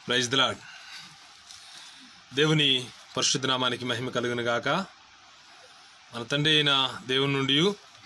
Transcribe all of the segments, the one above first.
praise దిలాడ్ దేవుని పరిశుద్ధ నామానికి మహిమ కలుగును గాక మన తండ్రి అయిన దేవుని నుండి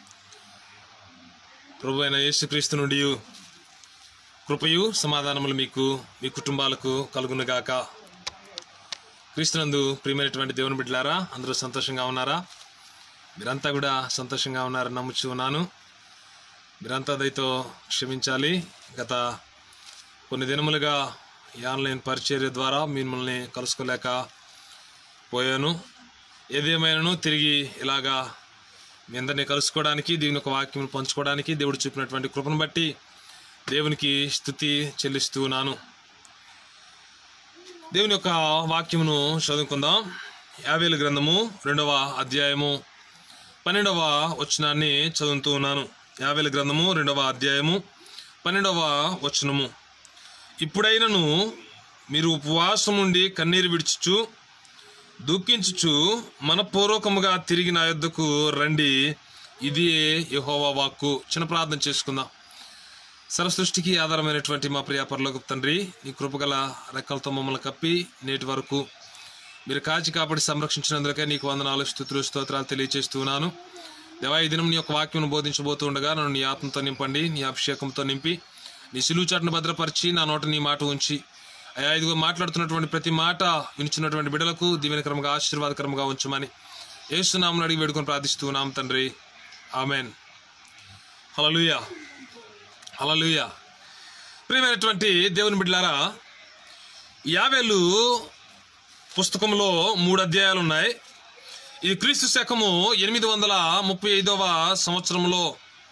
ప్రభు అయిన యేసుక్రీస్తు నుండి కృపయు సమాధానములు మీకు మీ కుటుంబాలకు కలుగును గాక క్రీస్తునందు ప్రియమైనటువంటి దేవుని బిడ్డలారా అందరూ సంతోషంగా ఉన్నారా మీరంతా కూడా సంతోషంగా ఉన్నారని నమ్ముచు ఉన్నాను మీరంతా దయతో క్షమించాలి గత కొన్ని దినములుగా ఈ ఆన్లైన్ పరిచర్య ద్వారా మిమ్మల్ని కలుసుకోలేక పోయాను ఏదేమైనాను తిరిగి ఇలాగా మీ అందరినీ కలుసుకోవడానికి దేవుని యొక్క వాక్యం పంచుకోవడానికి దేవుడు చూపినటువంటి కృపను బట్టి దేవునికి స్థుతి చెల్లిస్తూ ఉన్నాను దేవుని యొక్క వాక్యమును చదువుకుందాం యావేలు గ్రంథము రెండవ అధ్యాయము పన్నెండవ వచనాన్ని చదువుతూ ఉన్నాను యావేలు గ్రంథము రెండవ అధ్యాయము పన్నెండవ వచనము ఇప్పుడైనను మీరు ఉపవాసం ఉండి కన్నీరు విడుచుచు దుఃఖించుచు మనపూర్వకముగా తిరిగి నా యొద్దకు రండి ఇది యెహోవా వాక్కు చిన్న ప్రార్థన చేసుకుందాం సర్వసృష్టికి ఆధారమైనటువంటి మా ప్రియ పరలోక తండ్రి నీ కృపగల రెక్కలతో మమ్మల్ని కప్పి నేటి వరకు మీరు కాచి కాపాడి సంరక్షించినందుకే నీకు వందనాలు స్థుతులు స్తోత్రాలు తెలియజేస్తున్నాను దేవా ఈ దినం నీ యొక్క వాక్యం బోధించబోతూ ఉండగా నన్ను నీ ఆత్మతో నింపండి నీ అభిషేకంతో నింపి నీ సిలువు చాటును భద్రపరిచి నా నోట నీ మాట ఉంచి అయా ఇదిగో మాట్లాడుతున్నటువంటి ప్రతి మాట వినిచినటువంటి బిడ్డలకు దీవెనకరంగా ఆశీర్వాదకరంగా ఉంచమని ఏసునామని అడిగి వేడుకొని ప్రార్థిస్తున్నాం తండ్రి ఆమెన్ హలలుయా హలలుయా ప్రియమైనటువంటి దేవుని బిడ్డలారా యావేలు పుస్తకంలో మూడు అధ్యాయాలు ఉన్నాయి ఇది క్రీస్తు శకము ఎనిమిది వందల ముప్పై ఐదవ సంవత్సరంలో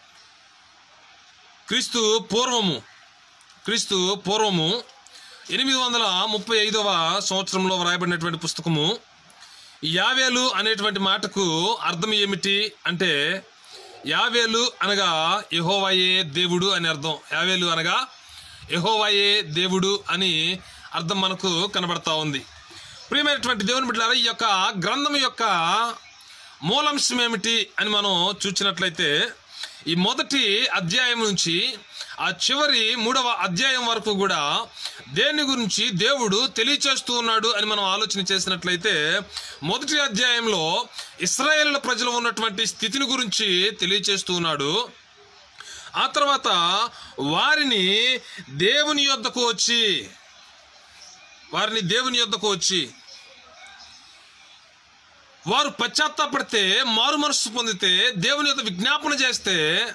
క్రీస్తు పూర్వము క్రీస్తు పూర్వము ఎనిమిది వందల ముప్పై ఐదవ సంవత్సరంలో వ్రాయబడినటువంటి పుస్తకము యావేలు అనేటువంటి మాటకు అర్థం ఏమిటి అంటే యావేలు అనగా యహోవాయే దేవుడు అని అర్థం యావేలు అనగా యహోవాయే దేవుడు అని అర్థం మనకు కనబడతా ఉంది ప్రియమైనటువంటి దేవుని బిడ్డలారా ఈ యొక్క గ్రంథం యొక్క మూలాంశం ఏమిటి అని మనం చూసినట్లయితే ఈ మొదటి అధ్యాయం నుంచి ఆ చివరి మూడవ అధ్యాయం వరకు కూడా దేని గురించి దేవుడు తెలియచేస్తూ ఉన్నాడు అని మనం ఆలోచన చేసినట్లయితే మొదటి అధ్యాయంలో ఇస్రాయేల్ ప్రజలు ఉన్నటువంటి స్థితిని గురించి తెలియచేస్తూ ఉన్నాడు ఆ తర్వాత వారిని దేవుని యొద్దకు వచ్చి వారిని దేవుని యొద్దకు వచ్చి వారు పశ్చాత్తాపడితే మారు మనస్సు పొందితే దేవుని యొక్క విజ్ఞాపన చేస్తే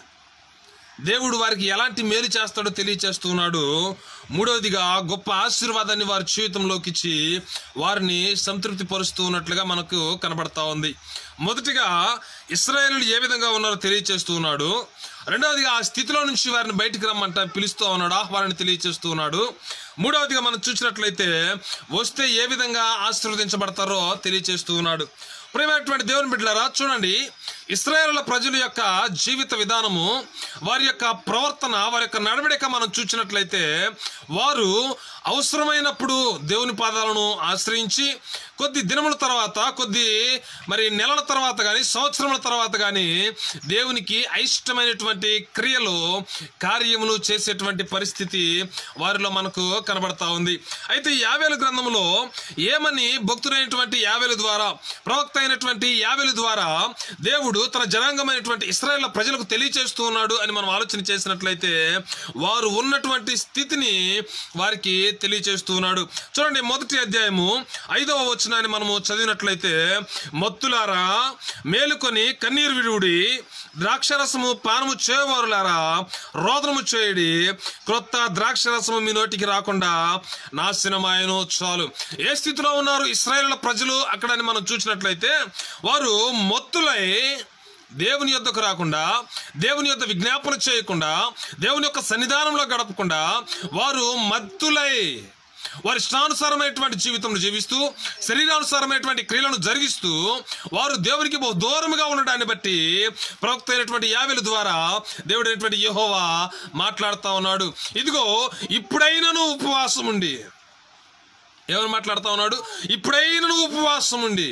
దేవుడు వారికి ఎలాంటి మేలు చేస్తాడో తెలియచేస్తున్నాడు మూడవదిగా గొప్ప ఆశీర్వాదాన్ని వారి జీవితంలోకి ఇచ్చి వారిని సంతృప్తి పరుస్తూ ఉన్నట్లుగా మనకు కనబడతా ఉంది మొదటిగా ఇస్రాయేలు ఏ విధంగా ఉన్నారో తెలియచేస్తూ ఉన్నాడు రెండవదిగా ఆ స్థితిలో నుంచి వారిని బయటికి రమ్మంట పిలుస్తూ ఉన్నాడు ఆహ్వానాన్ని తెలియచేస్తూ ఉన్నాడు మూడవదిగా మనం చూసినట్లయితే వస్తే ఏ విధంగా ఆశీర్వదించబడతారో తెలియచేస్తూ ఉన్నాడు ప్రియమైనటువంటి దేవుని బిడ్డలారా చూడండి ఇస్రాయేల్ ప్రజల యొక్క జీవిత విధానము వారి యొక్క ప్రవర్తన వారి యొక్క నడవడిక మనం చూసినట్లయితే వారు అవసరమైనప్పుడు దేవుని పాదాలను ఆశ్రయించి కొద్ది దినముల తర్వాత కొద్ది మరి నెలల తర్వాత కానీ సంవత్సరముల తర్వాత కానీ దేవునికి అయిష్టమైనటువంటి క్రియలు కార్యములు చేసేటువంటి పరిస్థితి వారిలో మనకు కనబడతా ఉంది అయితే యావేలు గ్రంథంలో ఏమని భక్తుడైనటువంటి యావేలు ద్వారా ప్రవక్త అయినటువంటి యావేలు ద్వారా దేవుడు తన జనాంగమైనటువంటి ఇస్రాయేల్ ప్రజలకు తెలియచేస్తూ ఉన్నాడు అని మనం ఆలోచన చేసినట్లయితే వారు ఉన్నటువంటి స్థితిని వారికి తెలియచేస్తూ ఉన్నాడు చూడండి మొదటి అధ్యాయము ఐదవ వచనాన్ని మనము చదివినట్లయితే మత్తులారా మేలుకొని కన్నీరు విడుడి ద్రాక్షరసము పానము చేయవారులారా రోదనము చేయడి క్రొత్త ద్రాక్షరసము మీ నోటికి రాకుండా నాశనమాయను చాలు ఏ స్థితిలో ఉన్నారు ఇస్రాయేల్ ప్రజలు అక్కడని మనం చూసినట్లయితే వారు మొత్తులై దేవుని యొద్దకు రాకుండా దేవుని యొద్ద విజ్ఞాపన చేయకుండా దేవుని యొక్క సన్నిధానంలో గడపకుండా వారు మత్తులై వారి ఇష్టానుసారమైనటువంటి జీవితం జీవిస్తూ శరీరానుసారమైనటువంటి క్రియలను జరిగిస్తూ వారు దేవునికి బహు దూరముగా ఉండడాన్ని బట్టి ప్రవక్త అయినటువంటి యావెల ద్వారా దేవుడైనటువంటి యెహోవా మాట్లాడుతా ఉన్నాడు ఇదిగో ఇప్పుడైనను ఉపవాసం ఉండి ఎవరు మాట్లాడుతా ఉన్నాడు ఇప్పుడైనను ఉపవాసం ఉండి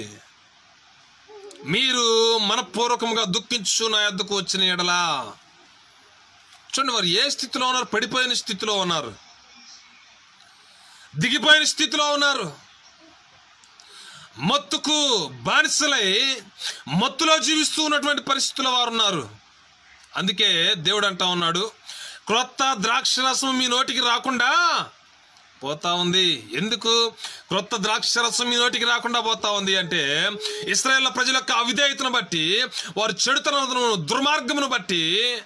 మీరు మనపూర్వకంగా దుఃఖించు నా యొద్దకు వచ్చిన ఎడలా చూడండి వారు ఏ స్థితిలో ఉన్నారు పడిపోయిన స్థితిలో ఉన్నారు దిగిపోయిన స్థితిలో ఉన్నారు మత్తుకు బానిసలై మత్తులో జీవిస్తూ ఉన్నటువంటి పరిస్థితుల్లో వారు ఉన్నారు అందుకే దేవుడు అంటా ఉన్నాడు క్రొత్త ద్రాక్షరసం మీ నోటికి రాకుండా పోతా ఉంది ఎందుకు క్రొత్త ద్రాక్షరసం మీ నోటికి రాకుండా పోతా ఉంది అంటే ఇస్రాయేల్ ప్రజల యొక్క అవిధేయతను బట్టి వారు చెడుతనమును దుర్మార్గమును బట్టి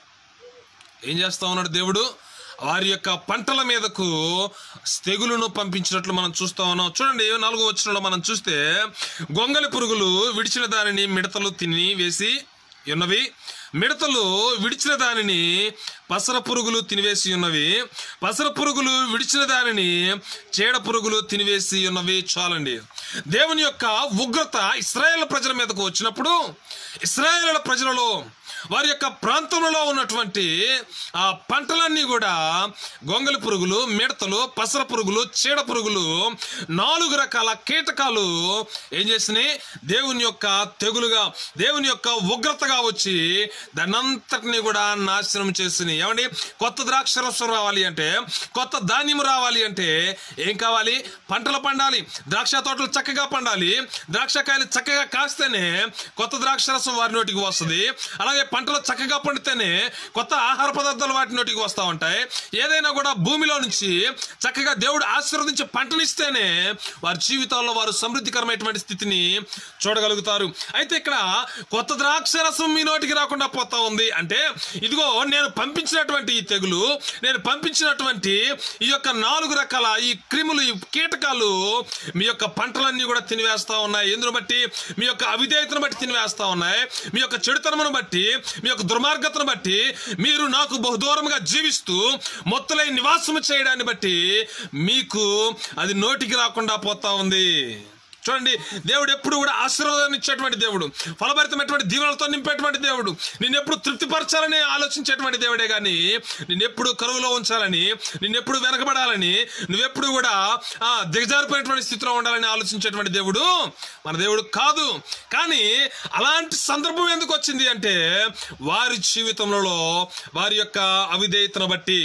ఏం చేస్తా ఉన్నాడు దేవుడు వారి యొక్క పంటల మీదకు తెగులును పంపించినట్లు మనం చూస్తా ఉన్నాం చూడండి నాలుగో వచ్చినలో మనం చూస్తే గొంగలి పురుగులు విడిచిన దానిని మిడతలు తిని వేసి ఉన్నవి మిడతలు విడిచిన దానిని పసర పురుగులు తినివేసి ఉన్నవి పసర పురుగులు విడిచిన దానిని చీడ పురుగులు తినివేసి ఉన్నవి చాలండి దేవుని యొక్క ఉగ్రత ఇస్రాయేల్ ప్రజల మీదకు వచ్చినప్పుడు ఇస్రాయేల్ ప్రజలలో వారి యొక్క ప్రాంతంలో ఉన్నటువంటి ఆ పంటలన్నీ కూడా గొంగలి పురుగులు మిడతలు పసర పురుగులు చీడ పురుగులు నాలుగు రకాల కీటకాలు ఏం చేసినాయి దేవుని యొక్క తెగులుగా దేవుని యొక్క ఉగ్రతగా వచ్చి దాన్నంతటిని కూడా నాశనం చేసినాయి ఏమండి కొత్త ద్రాక్ష రసం రావాలి అంటే కొత్త ధాన్యం రావాలి అంటే ఏం కావాలి పంటలు పండాలి ద్రాక్ష తోటలు చక్కగా పండాలి ద్రాక్షకాయలు చక్కగా కాస్తేనే కొత్త ద్రాక్ష రసం వారి నోటికి వస్తుంది అలాగే పంటలు చక్కగా పండితేనే కొత్త ఆహార పదార్థాలు వాటి నోటికి వస్తూ ఉంటాయి ఏదైనా కూడా భూమిలో నుంచి చక్కగా దేవుడు ఆశీర్వదించి పంటనిస్తేనే వారి జీవితాల్లో వారు సమృద్ధికరమైనటువంటి స్థితిని చూడగలుగుతారు అయితే ఇక్కడ కొత్త ద్రాక్ష రసం మీ నోటికి రాకుండా పోతా ఉంది అంటే ఇదిగో నేను పంపించినటువంటి ఈ తెగులు నేను పంపించినటువంటి ఈ యొక్క నాలుగు రకాల ఈ క్రిములు ఈ కీటకాలు మీ యొక్క పంటలన్నీ కూడా తినివేస్తా ఉన్నాయి ఎందును బట్టి మీ యొక్క అవిధేయతను బట్టి తినివేస్తా ఉన్నాయి మీ యొక్క చెడుతనమును బట్టి మీ యొక్క దుర్మార్గతను బట్టి మీరు నాకు బహుదూరంగా జీవిస్తూ మొత్తలై నివాసము చేయడాన్ని బట్టి మీకు అది నోటికి రాకుండా పోతా ఉంది చూడండి దేవుడు ఎప్పుడు కూడా ఆశీర్వాదాన్ని ఇచ్చేటువంటి దేవుడు ఫలభరితమైనటువంటి దీవెనలతో నింపేటువంటి దేవుడు నిన్నెప్పుడు తృప్తిపరచాలని ఆలోచించేటువంటి దేవుడే కానీ నిన్నెప్పుడు కరువులో ఉంచాలని నిన్నెప్పుడు వెనకబడాలని నువ్వెప్పుడు కూడా ఆ దిగజారిపోయినటువంటి స్థితిలో ఉండాలని ఆలోచించేటువంటి దేవుడు మన దేవుడు కాదు కానీ అలాంటి సందర్భం ఎందుకు వచ్చింది అంటే వారి జీవితంలో వారి యొక్క అవిధేయతను బట్టి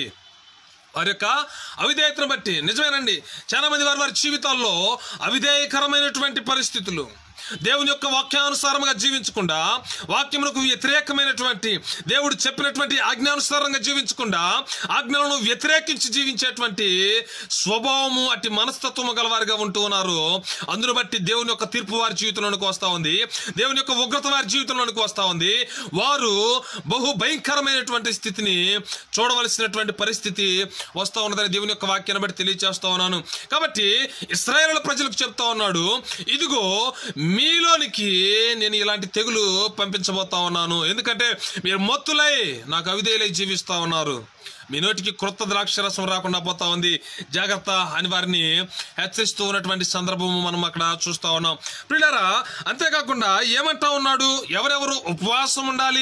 వారి యొక్క అవిధేయతను బట్టి నిజమేనండి చాలా మంది వారి వారి జీవితాల్లో అవిధేయకరమైనటువంటి పరిస్థితులు దేవుని యొక్క వాక్యానుసారంగా జీవించకుండా వాక్యమునకు వ్యతిరేకమైనటువంటి దేవుడు చెప్పినటువంటి ఆజ్ఞానుసారంగా జీవించకుండా ఆజ్ఞలను వ్యతిరేకించి జీవించేటువంటి స్వభావము అట్టి మనస్తత్వము గలవారిగా ఉంటూ ఉన్నారు అందును బట్టి దేవుని యొక్క తీర్పు వారి జీవితంలోనికి వస్తా ఉంది దేవుని యొక్క ఉగ్రత వారి జీవితంలోనికి వస్తా ఉంది వారు బహు భయంకరమైనటువంటి స్థితిని చూడవలసినటువంటి పరిస్థితి వస్తా ఉన్నదని దేవుని యొక్క వాక్యాన్ని బట్టి తెలియజేస్తా ఉన్నాను కాబట్టి ఇస్రాయేల్ ప్రజలకు చెప్తా ఉన్నాడు ఇదిగో మీలోనికి నేను ఇలాంటి తెగులు పంపించబోతా ఉన్నాను ఎందుకంటే మీరు మొత్తులై నాకు అవిధేయులై జీవిస్తా ఉన్నారు మీ నోటికి క్రొత్త ద్రాక్షరసం రాకుండా పోతా ఉంది జాగ్రత్త అని వారిని హెచ్చరిస్తూ ఉన్నటువంటి సందర్భము మనం అక్కడ చూస్తా ఉన్నాం పిల్లరా అంతేకాకుండా ఏమంటా ఉన్నాడు ఎవరెవరు ఉపవాసం ఉండాలి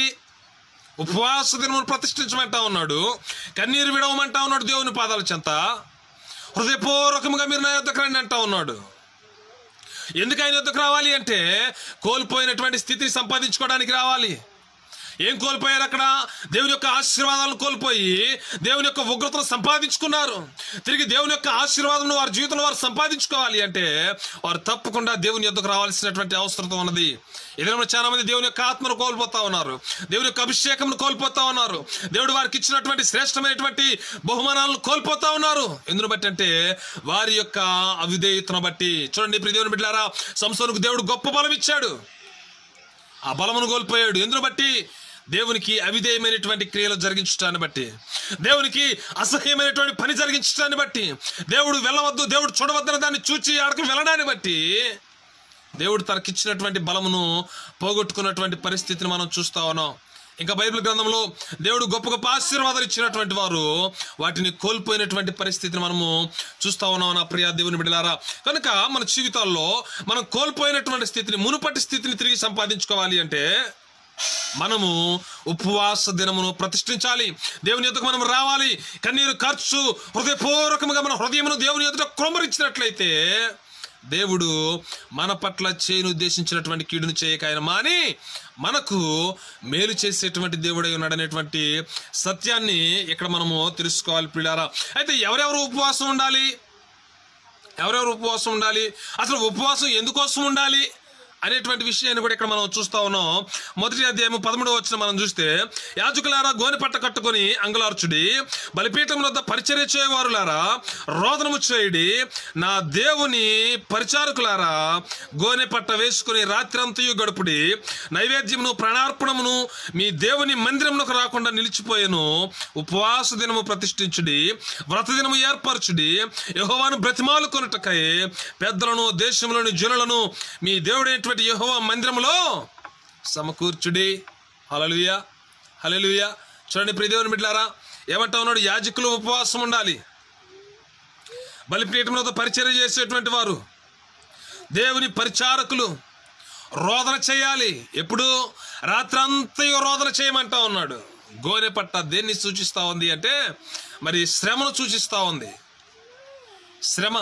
ఉపవాస దినమును ప్రతిష్ఠించమంటా ఉన్నాడు కన్నీరు విడవమంటా ఉన్నాడు దేవుని పాదాల చెంత హృదయపూర్వకంగా మీరు నా యొద్దకు రండి అంటా ఉన్నాడు ఎందుకు ఆయన యొద్దకు రావాలి అంటే కోల్పోయినటువంటి స్థితిని సంపాదించుకోవడానికి రావాలి ఏం కోల్పోయారు అక్కడ దేవుని యొక్క ఆశీర్వాదాలను కోల్పోయి దేవుని యొక్క ఉగ్రతను సంపాదించుకున్నారు తిరిగి దేవుని యొక్క ఆశీర్వాదం వారి జీవితంలో వారు సంపాదించుకోవాలి అంటే వారు తప్పకుండా దేవుని యొద్దకు రావాల్సినటువంటి అవసరం ఉన్నది ఎదురైన చాలా మంది దేవుని యొక్క ఆత్మను కోల్పోతా ఉన్నారు దేవుని యొక్క అభిషేకంను కోల్పోతా ఉన్నారు దేవుడు వారికి ఇచ్చినటువంటి శ్రేష్టమైనటువంటి బహుమానాలను కోల్పోతా ఉన్నారు ఎందును బట్టి అంటే వారి యొక్క అవిధేయతను బట్టి చూడండి ఇప్పుడు దేవుని బిడ్డారా సంస్థలకు దేవుడు గొప్ప బలం ఇచ్చాడు ఆ బలమును కోల్పోయాడు ఎందును బట్టి దేవునికి అవిధేయమైనటువంటి క్రియలు జరిగించడాన్ని బట్టి దేవునికి అసహ్యమైనటువంటి పని జరిగించడాన్ని బట్టి దేవుడు వెళ్ళవద్దు దేవుడు చూడవద్దని దాన్ని చూచి ఆడకు వెళ్ళడాన్ని బట్టి దేవుడు తనకిచ్చినటువంటి బలమును పోగొట్టుకున్నటువంటి పరిస్థితిని మనం చూస్తా ఉన్నాం ఇంకా బైబిల్ గ్రంథంలో దేవుడు గొప్ప గొప్ప ఆశీర్వాదాలు ఇచ్చినటువంటి వారు వాటిని కోల్పోయినటువంటి పరిస్థితిని మనము చూస్తా ఉన్నాం నా ప్రియ దేవుని బిడ్డలారా కనుక మన జీవితాల్లో మనం కోల్పోయినటువంటి స్థితిని మునుపటి స్థితిని తిరిగి సంపాదించుకోవాలి అంటే మనము ఉపవాస దినమును ప్రతిష్ఠించాలి దేవుని ఎదుకు మనం రావాలి కన్నీరు ఖర్చు హృదయపూర్వకముగా మన హృదయమును దేవుని ఎదుట క్రమరించినట్లయితే దేవుడు మన పట్ల చేయను ఉద్దేశించినటువంటి కీడును చేయక ఆయన మాని మనకు మేలు చేసేటువంటి దేవుడై ఉన్నాడనేటువంటి సత్యాన్ని ఇక్కడ మనము తెలుసుకోవాలి పిల్లారా అయితే ఎవరెవరు ఉపవాసం ఉండాలి ఎవరెవరు ఉపవాసం ఉండాలి అసలు ఉపవాసం ఎందుకోసం ఉండాలి అనేటువంటి విషయాన్ని కూడా ఇక్కడ మనం చూస్తా ఉన్నాం మొదటి అధ్యాయం పదమూడు వచ్చిన మనం చూస్తే యాజకులారా గోని పట్ట కట్టుకొని అంగులార్చుడి బలిపీఠం వద్ద పరిచర్య చేయవారులారా రోదనము చేయుడి నా దేవుని పరిచారకులారా గోనె పట్ట వేసుకుని రాత్రంతయు గడుపుడి నైవేద్యమును ప్రాణార్పణమును మీ దేవుని మందిరమునకు రాకుండా నిలిచిపోయేను ఉపవాస దినము ప్రతిష్ఠించుడి వ్రత దినము ఏర్పరచుడి యహోవాను బ్రతిమాలు కొనుటకై పెద్దలను దేశంలోని జనులను మీ దేవుడైనటువంటి యహోవా మందిరములో సమకూర్చుడి హలలుయ హలలుయ చూడండి ప్రియదేవుని బిడ్డారా ఏమంటా ఉన్నాడు యాజకులు ఉపవాసం ఉండాలి బలిపీఠంలో పరిచర్య చేసేటువంటి వారు దేవుని పరిచారకులు రోదన చేయాలి ఎప్పుడు రాత్రంతయు రోదన చేయమంటా ఉన్నాడు గోనె పట్ట దేన్ని సూచిస్తా ఉంది అంటే మరి శ్రమను సూచిస్తా ఉంది శ్రమ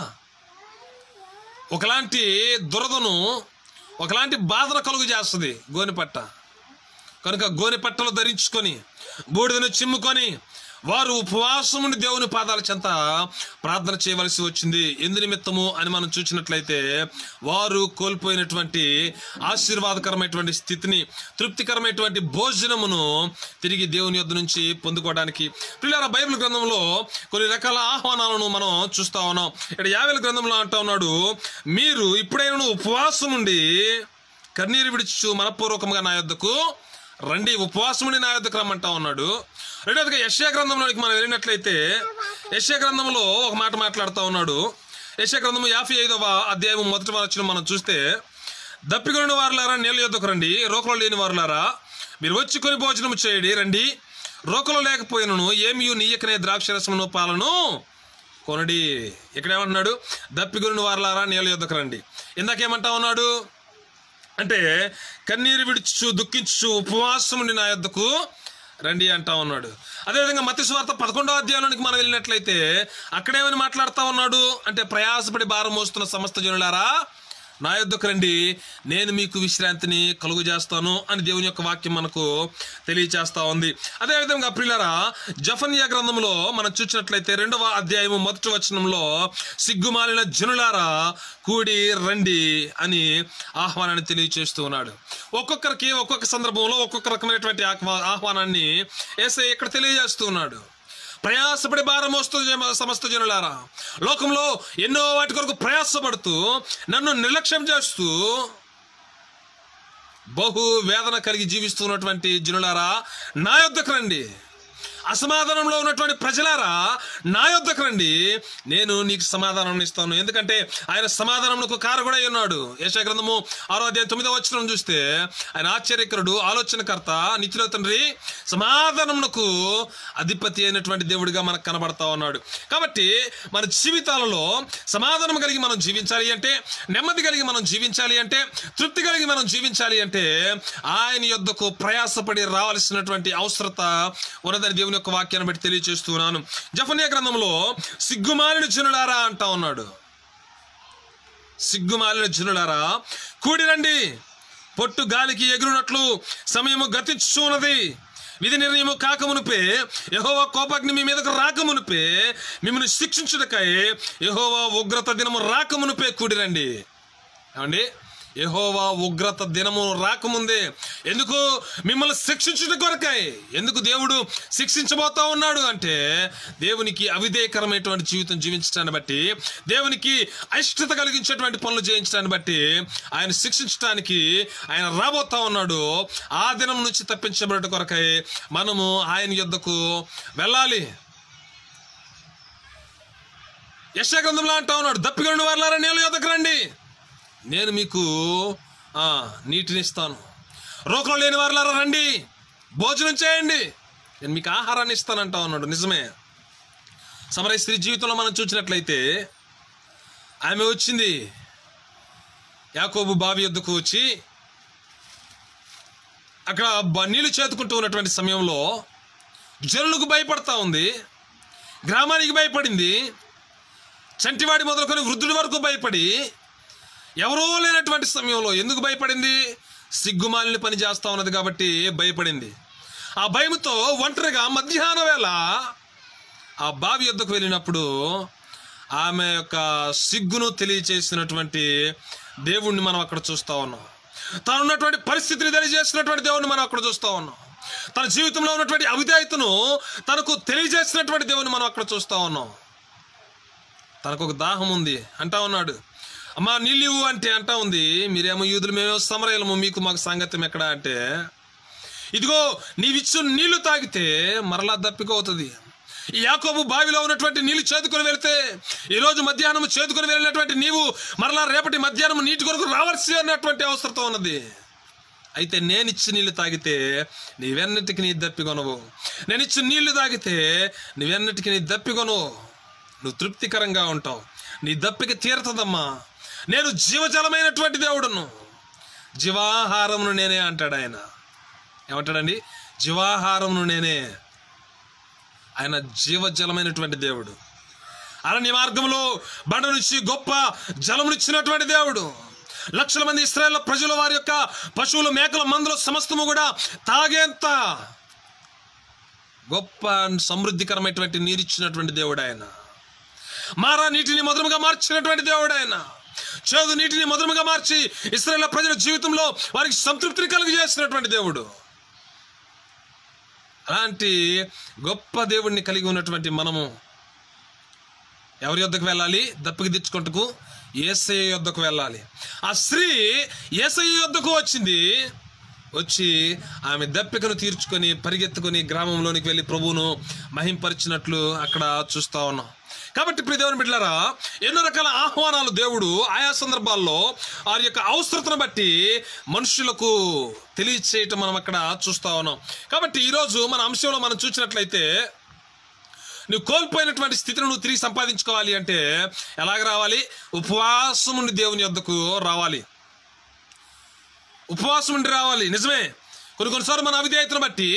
ఒకలాంటి దురదను ఒకలాంటి బాధను కలుగు చేస్తుంది గోనెపట్ట కనుక గోనెపట్టలు ధరించుకొని బూడిదను చిమ్ముకొని వారు ఉపవాసముని దేవుని పాదాల చెంత ప్రార్థన చేయవలసి వచ్చింది ఎందు నిమిత్తము అని మనం చూసినట్లయితే వారు కోల్పోయినటువంటి ఆశీర్వాదకరమైనటువంటి స్థితిని తృప్తికరమైనటువంటి భోజనమును తిరిగి దేవుని యొద్ద నుంచి పొందుకోవడానికి పిల్లల బైబిల్ గ్రంథంలో కొన్ని రకాల ఆహ్వానాలను మనం చూస్తా ఉన్నాం ఇక్కడ యావేల గ్రంథంలో అంటా ఉన్నాడు మీరు ఇప్పుడైనా ఉపవాసం ఉండి కన్నీరు విడిచు మనపూర్వకంగా నా యొద్దకు రండి ఉపవాసముని నా యొద్దకు రమ్మంటా ఉన్నాడు రెండోదిగా యశ్యా గ్రంథంలోనికి మనం వెళ్ళినట్లయితే యశ్యా గ్రంథంలో ఒక మాట మాట్లాడుతూ ఉన్నాడు యశ్యా గ్రంథము యాభై ఐదవ అధ్యాయం మొదటి వచ్చిన మనం చూస్తే దప్పికొనిన వారులారా నీళ్ళ యొద్దకు రండి రోకలు లేని వారులారా మీరు వచ్చి కొని భోజనం చేయడి రండి రోకలు లేకపోయినను ఏమియు నీయకనే ద్రాక్షరసమును పాలను కొనడి ఇక్కడ ఏమంటున్నాడు దప్పిగొని వారలారా నీళ్ళ యొద్దకు రండి ఇందాకేమంటా ఉన్నాడు అంటే కన్నీరు విడుచు దుఃఖించు ఉపవాసముని నా యొద్దకు రండి అంటా ఉన్నాడు అదేవిధంగా మత్తి స్వార్థ పదకొండో అధ్యాయానికి మనం వెళ్ళినట్లయితే అక్కడేమని మాట్లాడుతా ఉన్నాడు అంటే ప్రయాసపడి భారం మోస్తున్న సమస్త జనులారా నా యొద్దకు రండి నేను మీకు విశ్రాంతిని కలుగు చేస్తాను అని దేవుని యొక్క వాక్యం మనకు తెలియచేస్తా ఉంది అదేవిధంగా ప్రియులరా జఫన్యా గ్రంథంలో మనం చూసినట్లయితే రెండవ అధ్యాయము మొదటి వచనంలో సిగ్గుమాలిన జనులారా కూడి రండి అని ఆహ్వానాన్ని తెలియచేస్తూ ఉన్నాడు ఒక్కొక్కరికి ఒక్కొక్క సందర్భంలో ఒక్కొక్క రకమైనటువంటి ఆహ్వా- ఆహ్వానాన్ని ఏసై ఇక్కడ తెలియజేస్తూ ఉన్నాడు ప్రయాసపడి భారం మోస్తుంది జమ- సమస్త జనులారా లోకంలో ఎన్నో వాటి కొరకు ప్రయాసపడుతూ నన్ను నిర్లక్ష్యం చేస్తూ బహు వేదన కలిగి జీవిస్తున్నటువంటి జనులారా నా యొద్దకు రండి అసమాధానంలో ఉన్నటువంటి ప్రజలారా నా యొద్దకు రండి నేను నీకు సమాధానం ఇస్తాను ఎందుకంటే ఆయన సమాధానంకు కారకుడై ఉన్నాడు యశా గ్రంథము ఆరో అధ్యాయం తొమ్మిదో వచ్చిన చూస్తే ఆయన ఆశ్చర్యకరుడు ఆలోచనకర్త నిత్యుల తండ్రి సమాధానమునకు అధిపతి అయినటువంటి దేవుడిగా మనకు కనబడతా ఉన్నాడు కాబట్టి మన జీవితాలలో సమాధానం కలిగి మనం జీవించాలి అంటే నెమ్మది కలిగి మనం జీవించాలి అంటే తృప్తి కలిగి మనం జీవించాలి అంటే ఆయన యొద్దకు ప్రయాసపడి రావాల్సినటువంటి అవసరత ఉన్నదని దేవుని యొక్క వాక్యాన్ని బట్టి తెలియజేస్తున్నాను జఫన్యా గ్రంథంలో సిగ్గుమాలిన జనులారా అంటా ఉన్నాడు సిగ్గుమాలిన జనులారా కూడిరండి పొట్టు గాలికి ఎగురునట్లు సమయము గతించున్నది విధి నిర్ణయము కాకమునుపే యహోవా కోపాగ్ని మీ మీదకు రాకమునుపే మిమ్మల్ని శిక్షించుటకై యహోవా ఉగ్రత దినము రాకమునుపే కూడిరండి ఏమండి యహోవా ఉగ్రత దినము రాకముందే ఎందుకు మిమ్మల్ని శిక్షించుట కొరకాయి ఎందుకు దేవుడు శిక్షించబోతా ఉన్నాడు అంటే దేవునికి అవిధేయకరమైనటువంటి జీవితం జీవించడాన్ని బట్టి దేవునికి అయిష్టత కలిగించేటువంటి పనులు చేయించడాన్ని బట్టి ఆయన శిక్షించడానికి ఆయన రాబోతా ఉన్నాడు ఆ దినం నుంచి తప్పించబడట కొరకై మనము ఆయన యుద్ధకు వెళ్ళాలి యశా గ్రంథంలో అంటా ఉన్నాడు దప్పిగొండు వారులారా నీళ్ళ యొద్దకు రండి నేను మీకు ఆ, నీటిని ఇస్తాను రోకలు లేని వారులారా రండి భోజనం చేయండి నేను మీకు ఆహారాన్ని ఇస్తానంటా ఉన్నాడు నిజమే సమరయ స్త్రీ జీవితంలో మనం చూసినట్లయితే ఆమె వచ్చింది యాకోబు బావి యొద్దకు వచ్చి అక్కడ బ- నీళ్లు చేతుకుంటూ ఉన్నటువంటి సమయంలో జనులకు భయపడతా ఉంది గ్రామానికి భయపడింది చంటివాడి మొదలుకొని వృద్ధుడి వరకు భయపడి ఎవరో లేనటువంటి సమయంలో ఎందుకు భయపడింది సిగ్గుమాలిని పని చేస్తా ఉన్నది కాబట్టి భయపడింది ఆ భయంతో ఒంటరిగా మధ్యాహ్నం వేళ ఆ బావి యొద్దకు వెళ్ళినప్పుడు ఆమె యొక్క సిగ్గును తెలియచేసినటువంటి దేవుణ్ణి మనం అక్కడ చూస్తా ఉన్నాం తను ఉన్నటువంటి పరిస్థితిని తెలియజేసినటువంటి దేవుణ్ణి మనం అక్కడ చూస్తా ఉన్నాం తన జీవితంలో ఉన్నటువంటి అవిధేయతను తనకు తెలియజేసినటువంటి దేవుని మనం అక్కడ చూస్తా ఉన్నాం తనకు ఒక దాహం ఉంది అంటా ఉన్నాడు అమ్మా నీళ్ళు ఇవ్వు అంటే అంటా ఉంది మీరేమో యూదులు మేమేమో సమరయలము మీకు మాకు సంగతం ఎక్కడ అంటే ఇదిగో నీవిచ్చు నీళ్లు తాగితే మరలా దప్పికవుతుంది ఈ యాకోబు బావిలో ఉన్నటువంటి నీళ్లు చేదుకొని వెళితే ఈ రోజు మధ్యాహ్నం చేదుకొని వెళ్ళినటువంటి నీవు మరలా రేపటి మధ్యాహ్నం నీటి కొరకు రావాల్సి అన్నటువంటి అవసరత ఉన్నది అయితే నేనిచ్చి నీళ్లు తాగితే నీవెన్నటికి నీ దప్పికొనవు నేనిచ్చి నీళ్లు తాగితే నీవెన్నటికి నీ దప్పికొనవు నువ్వు తృప్తికరంగా ఉంటావు నీ దప్పిక తీరుతుందమ్మా నేను జీవజలమైనటువంటి దేవుడును జీవాహారమును నేనే అంటాడు ఆయన ఏమంటాడండి జీవాహారమును నేనే ఆయన జీవజలమైనటువంటి దేవుడు అరణ్య మార్గంలో బండ నుంచి గొప్ప జలమునిచ్చినటువంటి దేవుడు లక్షల మంది ఇస్రాయేల్ ప్రజలు వారి యొక్క పశువులు మేకల మందులు సమస్తము కూడా తాగేంత గొప్ప సమృద్ధికరమైనటువంటి నీరిచ్చినటువంటి దేవుడు ఆయన మారా నీటిని మధురముగా మార్చినటువంటి దేవుడు ఆయన చేదు నీటిని మధురముగా మార్చి ఇస్రాయేల్ ప్రజల జీవితంలో వారికి సంతృప్తిని కలుగజేసినటువంటి దేవుడు అలాంటి గొప్ప దేవుడిని కలిగి ఉన్నటువంటి మనము ఎవరి యొద్దకు వెళ్ళాలి దప్పికి తెచ్చుకుంటకు ఏసఐ యొద్దకు వెళ్ళాలి ఆ స్త్రీ ఏసఐ యొద్దకు వచ్చింది వచ్చి ఆమె దప్పికను తీర్చుకొని పరిగెత్తుకొని గ్రామంలోనికి వెళ్ళి ప్రభువును మహింపరిచినట్లు అక్కడ చూస్తా ఉన్నాం కాబట్టి ప్రియ దేవుని బిడ్డలారా ఎన్నో రకాల ఆహ్వానాలు దేవుడు ఆయా సందర్భాల్లో వారి యొక్క అవసరతను బట్టి మనుషులకు తెలియచేయటం మనం అక్కడ చూస్తా ఉన్నాం కాబట్టి ఈరోజు మన అంశంలో మనం చూసినట్లయితే నువ్వు కోల్పోయినటువంటి స్థితిని నువ్వు తిరిగి సంపాదించుకోవాలి అంటే ఎలాగ రావాలి ఉపవాసం ఉండి దేవుని యొద్దకు రావాలి ఉపవాసం ఉండి రావాలి నిజమే కొన్ని కొన్నిసార్లు మన అవిధేయతను బట్టి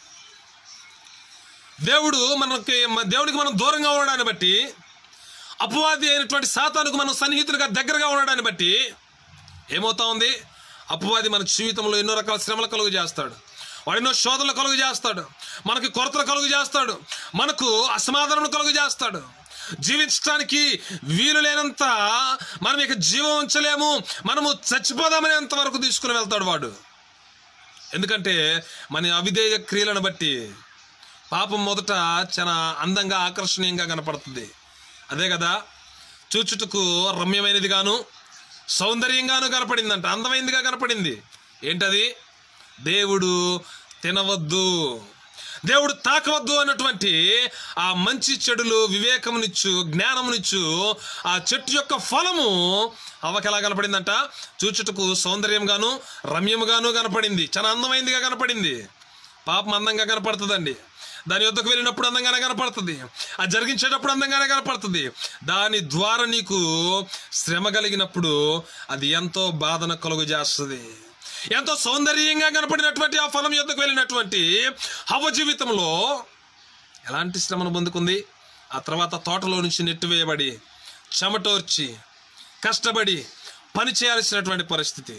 దేవుడు మనకి మన దేవుడికి మనం దూరంగా ఉండడాన్ని బట్టి అపవాది అయినటువంటి సాతానుకు మనం సన్నిహితులుగా దగ్గరగా ఉండడాన్ని బట్టి ఏమవుతా ఉంది అపవాది మన జీవితంలో ఎన్నో రకాల శ్రమలు కలుగు చేస్తాడు వాడు ఎన్నో శోధనలు కలుగు చేస్తాడు మనకి కొరతలు కలుగు చేస్తాడు మనకు అసమాధానం కలుగు చేస్తాడు జీవించడానికి వీలు లేనంత మనం ఇక జీవం ఉంచలేము మనము చచ్చిపోదామనేంత వరకు తీసుకుని వెళ్తాడు వాడు ఎందుకంటే మన అవిధేయ క్రియలను బట్టి పాపం మొదట చాలా అందంగా ఆకర్షణీయంగా కనపడుతుంది అదే కదా చూచుటకు రమ్యమైనది గాను సౌందర్యంగాను కనపడిందంట అందమైనదిగా కనపడింది ఏంటది దేవుడు తినవద్దు దేవుడు తాకవద్దు అన్నటువంటి ఆ మంచి చెడులు వివేకమునిచ్చు జ్ఞానమునిచ్చు ఆ చెట్టు యొక్క ఫలము అవకి ఎలా కనపడిందంట చూచుటకు సౌందర్యంగాను రమ్యముగాను కనపడింది చాలా అందమైందిగా కనపడింది పాపం అందంగా కనపడుతుందండి దాని యొద్దకు వెళ్ళినప్పుడు అందంగానే కనపడుతుంది అది జరిగించేటప్పుడు అందంగానే కనపడుతుంది దాని ద్వారా నీకు శ్రమ కలిగినప్పుడు అది ఎంతో బాధన కలుగు చేస్తుంది ఎంతో సౌందర్యంగా కనపడినటువంటి ఆ ఫలం యొద్దకు వెళ్ళినటువంటి హవ జీవితంలో ఎలాంటి శ్రమను పొందుకుంది ఆ తర్వాత తోటలో నుంచి నెట్టివేయబడి చెమటోర్చి కష్టపడి పని చేయాల్సినటువంటి పరిస్థితి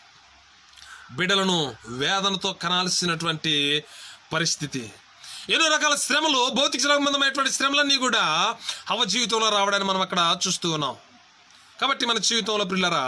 బిడ్డలను వేదనతో కనాల్సినటువంటి పరిస్థితి ఎన్నో రకాల శ్రమలు భౌతిక సంబంధమైనటువంటి శ్రమలన్నీ కూడా హవ జీవితంలో రావడాన్ని మనం అక్కడ చూస్తూ ఉన్నాం కాబట్టి మన జీవితంలో పిల్లరా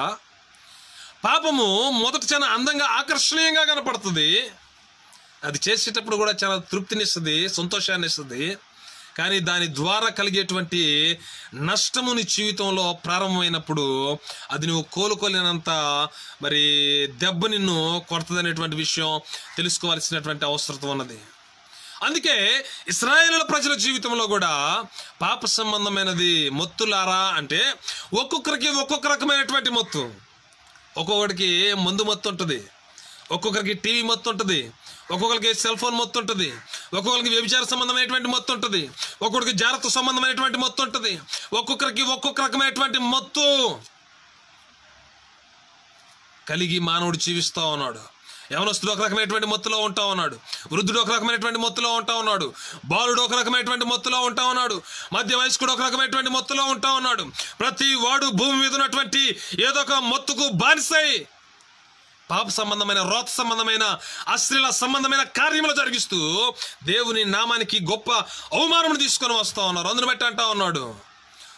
పాపము మొదట చాలా అందంగా ఆకర్షణీయంగా కనపడుతుంది అది చేసేటప్పుడు కూడా చాలా తృప్తినిస్తుంది సంతోషాన్ని ఇస్తుంది కానీ దాని ద్వారా కలిగేటువంటి నష్టము నీ జీవితంలో ప్రారంభమైనప్పుడు అది నువ్వు కోలుకోలేనంత మరి దెబ్బ నిన్ను కొడుతుందనేటువంటి విషయం తెలుసుకోవాల్సినటువంటి అవసరం ఉన్నది అందుకే ఇస్రాయేలుల ప్రజల జీవితంలో కూడా పాప సంబంధమైనది మొత్తులారా అంటే ఒక్కొక్కరికి ఒక్కొక్క రకమైనటువంటి మొత్తు ఒక్కొక్కడికి మందు మొత్తం ఉంటుంది ఒక్కొక్కరికి టీవీ మొత్తం ఉంటుంది ఒక్కొక్కరికి సెల్ ఫోన్ మొత్తం ఉంటుంది ఒక్కొక్కరికి వ్యభిచార సంబంధమైనటువంటి మొత్తం ఉంటుంది ఒక్కొక్కరికి జాగ్రత్త సంబంధమైనటువంటి మొత్తం ఉంటుంది ఒక్కొక్కరికి ఒక్కొక్క రకమైనటువంటి మొత్తు కలిగి మానవుడు జీవిస్తూ ఉన్నాడు యవనస్తుడు ఒక రకమైనటువంటి మొత్తులో ఉంటా ఉన్నాడు వృద్ధుడు ఒక రకమైనటువంటి మొత్తులో ఉంటా ఉన్నాడు బాలుడు ఒక రకమైనటువంటి మొత్తులో ఉంటా ఉన్నాడు మధ్య వయస్కుడు ఒక రకమైనటువంటి మొత్తులో ఉంటా ఉన్నాడు ప్రతి వాడు భూమి మీద ఉన్నటువంటి ఏదో ఒక మొత్తుకు బానిసై పాప సంబంధమైన రోత సంబంధమైన అశ్లీల సంబంధమైన కార్యములు జరిగిస్తూ దేవుని నామానికి గొప్ప అవమానమును తీసుకొని వస్తా ఉన్నారు అందుని బట్టి అంటా ఉన్నాడు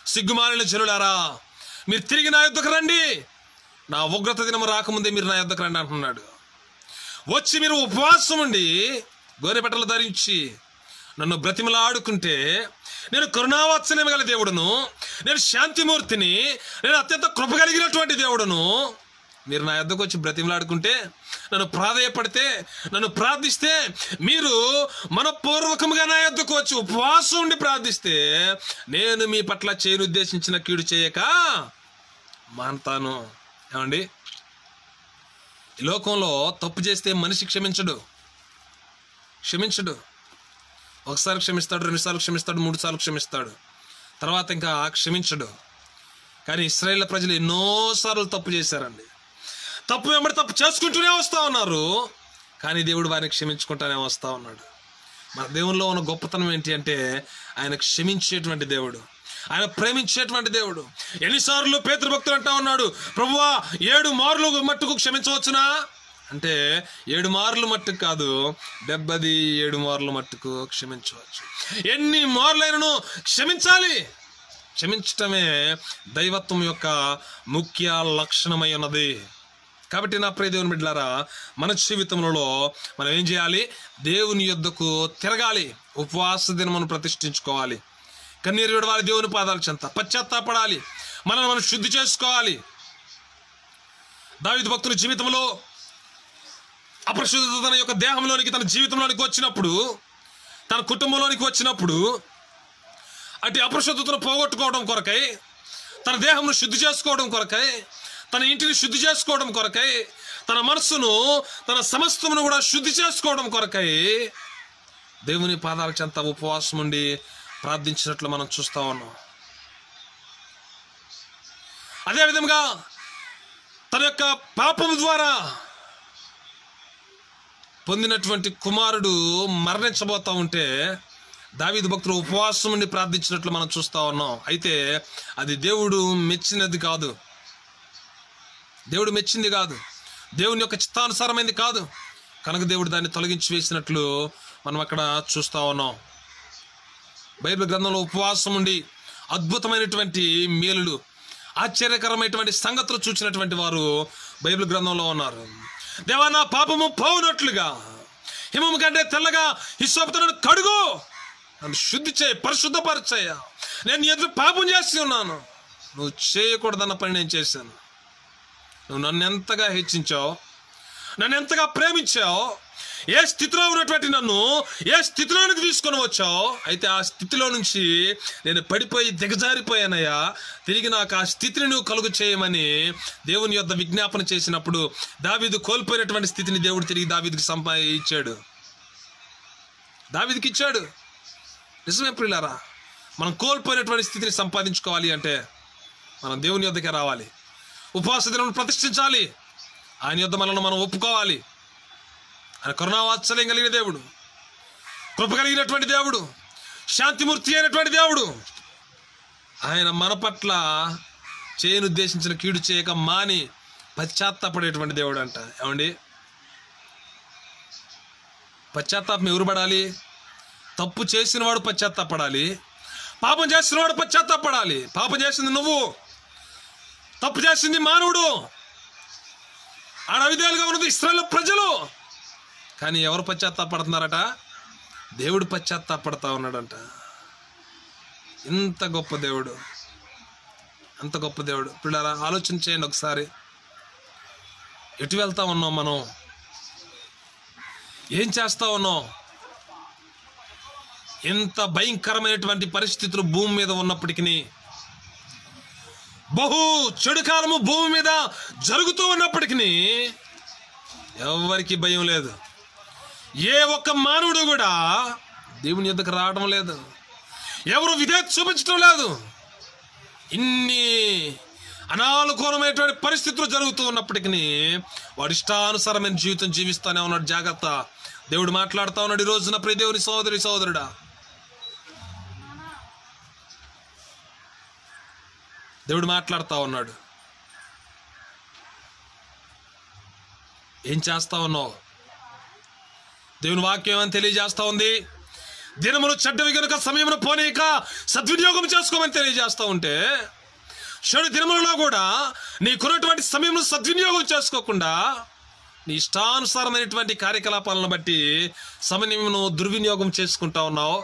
సిగ్గుమాలిన జనులారా మీరు తిరిగి నా యుద్ధకు రండి నా ఉగ్రత దినం రాకముందే మీరు నా యుద్ధకు రండి అంటున్నాడు వచ్చి మీరు ఉపవాసం ఉండి గోరెపెట్టలు ధరించి నన్ను బ్రతిమలాడుకుంటే నేను కరుణావాత్సల్యం గల దేవుడును నేను శాంతిమూర్తిని నేను అత్యంత కృప కలిగినటువంటి దేవుడును మీరు నా యొద్దకు వచ్చి బ్రతిమలాడుకుంటే నన్ను ప్రాధేయపడితే నన్ను ప్రార్థిస్తే మీరు మనపూర్వకముగా నా యొద్దకు వచ్చి ఉపవాసం ఉండి ప్రార్థిస్తే నేను మీ పట్ల చేయను ఉద్దేశించిన కీడు చేయక మాన్తాను ఏమండి ఈ లోకంలో తప్పు చేస్తే మనిషి క్షమించడు క్షమించడు ఒకసారి క్షమిస్తాడు రెండుసార్లు క్షమిస్తాడు మూడు సార్లు క్షమిస్తాడు తర్వాత ఇంకా క్షమించడు కానీ ఇస్రాయేల్ ప్రజలు ఎన్నోసార్లు తప్పు చేశారండి తప్పు వెంబడి తప్పు చేసుకుంటూనే వస్తూ ఉన్నారు కానీ దేవుడు వారిని క్షమించుకుంటానే వస్తూ ఉన్నాడు మన దేవునిలో ఉన్న గొప్పతనం ఏంటి అంటే ఆయన క్షమించేటువంటి దేవుడు ఆయన ప్రేమించేటువంటి దేవుడు ఎన్నిసార్లు పేతృభక్తులు అంటా ఉన్నాడు ప్రభువా ఏడు మార్లు మట్టుకు క్షమించవచ్చునా అంటే ఏడు మార్లు మట్టుకు కాదు డెబ్బది ఏడు మార్లు మట్టుకు క్షమించవచ్చు ఎన్ని మార్లైనను క్షమించాలి క్షమించటమే దైవత్వం యొక్క ముఖ్య లక్షణమై ఉన్నది కాబట్టి నా ప్రియ దేవుని బిడ్డలారా మన జీవితంలో మనం ఏం చేయాలి దేవుని యొద్దకు తిరగాలి ఉపవాస దినమును ప్రతిష్ఠించుకోవాలి కన్నీరు విడవాలి దేవుని పాదాల చెంత పశ్చాత్తాపడాలి మనల్ని మనం శుద్ధి చేసుకోవాలి దావిదు భక్తుల జీవితంలో అపరిశుద్ధత తన యొక్క దేహంలోనికి తన జీవితంలోనికి వచ్చినప్పుడు తన కుటుంబంలోనికి వచ్చినప్పుడు అటు అపరిశుద్ధతను పోగొట్టుకోవడం కొరకై తన దేహంను శుద్ధి చేసుకోవడం కొరకై తన ఇంటిని శుద్ధి చేసుకోవడం కొరకై తన మనస్సును తన సమస్తమును కూడా శుద్ధి చేసుకోవడం కొరకై దేవుని పాదాల చెంత ఉపవాసం ఉండి ప్రార్థించినట్లు మనం చూస్తా ఉన్నాం అదేవిధంగా తన యొక్క పాపం ద్వారా పొందినటువంటి కుమారుడు మరణించబోతా ఉంటే దావీదు భక్తులు ఉపవాసం ఉండి ప్రార్థించినట్లు మనం చూస్తా ఉన్నాం అయితే అది దేవుడు మెచ్చినది కాదు దేవుడు మెచ్చింది కాదు దేవుని యొక్క చిత్తానుసారమైంది కాదు కనుక దేవుడు దాన్ని తొలగించి వేసినట్లు మనం అక్కడ చూస్తా ఉన్నాం బైబిల్ గ్రంథంలో ఉపవాసం ఉండి అద్భుతమైనటువంటి మేలులు ఆశ్చర్యకరమైనటువంటి సంగతులు చూచినటువంటి వారు బైబిల్ గ్రంథంలో ఉన్నారు దేవా నా పాపము పోవునట్లుగా హిమము కంటే తెల్లగా హిస్సోపుతను కడుగు నన్ను శుద్ధి చేయి పరిశుద్ధపరచయ్యా నేను ఎదురు పాపం చేసి ఉన్నాను నువ్వు చేయకూడదన్న పని నేను చేశాను నువ్వు నన్ను ఎంతగా హెచ్చించావు నన్ను ఎంతగా ప్రేమించావు ఏ స్థితిలో ఉన్నటువంటి నన్ను ఏ స్థితిలోనికి తీసుకొని వచ్చావు అయితే ఆ స్థితిలో నుంచి నేను పడిపోయి దిగజారిపోయానయ్యా తిరిగి నాకు ఆ స్థితిని నువ్వు కలుగు చేయమని దేవుని యొద్ద విజ్ఞాపన చేసినప్పుడు దావీదు కోల్పోయినటువంటి స్థితిని దేవుడు తిరిగి దావీదుకి సంపా ఇచ్చాడు దావీదుకి ఇచ్చాడు నిజమే ప్రియులారా మనం కోల్పోయినటువంటి స్థితిని సంపాదించుకోవాలి అంటే మనం దేవుని యొద్దకే రావాలి ఉపవాస దినం ప్రతిష్ఠించాలి ఆయన యొద్ద మనల్ని మనం ఒప్పుకోవాలి ఆయన కరుణావాత్సల్యం కలిగిన దేవుడు కృప కలిగినటువంటి దేవుడు శాంతిమూర్తి అయినటువంటి దేవుడు ఆయన మన పట్ల చేయను ఉద్దేశించిన కీడు చేయక మాని పశ్చాత్తాపడేటువంటి దేవుడు అంట ఏమండి పశ్చాత్తాపం ఎవరు పడాలి తప్పు చేసిన వాడు పశ్చాత్తాపడాలి పాపం చేసిన వాడు పశ్చాత్తాపడాలి పాపం చేసింది నువ్వు తప్పు చేసింది మానవుడు ఆడ అవిధేయులుగా ఉన్నది ఇస్రాయల్ ప్రజలు కానీ ఎవరు పశ్చాత్తాపడుతున్నారట దేవుడు పశ్చాత్తాపడతా ఉన్నాడంట ఇంత గొప్ప దేవుడు అంత గొప్ప దేవుడు పిల్లరా ఆలోచన చేయండి ఒకసారి ఎటు వెళ్తా ఉన్నాం మనం ఏం చేస్తా ఉన్నాం ఎంత భయంకరమైనటువంటి పరిస్థితులు భూమి మీద ఉన్నప్పటికీ బహు చెడు కాలము భూమి మీద జరుగుతూ ఉన్నప్పటికీ ఎవరికి భయం లేదు ఏ ఒక్క మానవుడు కూడా దేవుని యొద్దకు రావడం లేదు ఎవరు విధేయత చూపించడం లేదు ఇన్ని అనానుకూలమైనటువంటి పరిస్థితులు జరుగుతూ ఉన్నప్పటికీ వాడి ఇష్టానుసారమైన జీవితం జీవిస్తానే ఉన్నాడు జాగ్రత్త దేవుడు మాట్లాడుతా ఉన్నాడు ఈ రోజున ప్రియ దేవుని సోదరి సోదరుడా దేవుడు మాట్లాడుతా ఉన్నాడు ఏం చేస్తా ఉన్నావు దేవుని వాక్యం ఏమని తెలియజేస్తా ఉంది దినములు చెడ్డవి కనుక సమయమును పోనీక సద్వినియోగం చేసుకోమని తెలియజేస్తూ ఉంటే చెడు దినములలో కూడా నీకున్నటువంటి సమయంలో సద్వినియోగం చేసుకోకుండా నీ ఇష్టానుసారమైనటువంటి కార్యకలాపాలను బట్టి సమయమును దుర్వినియోగం చేసుకుంటా ఉన్నావు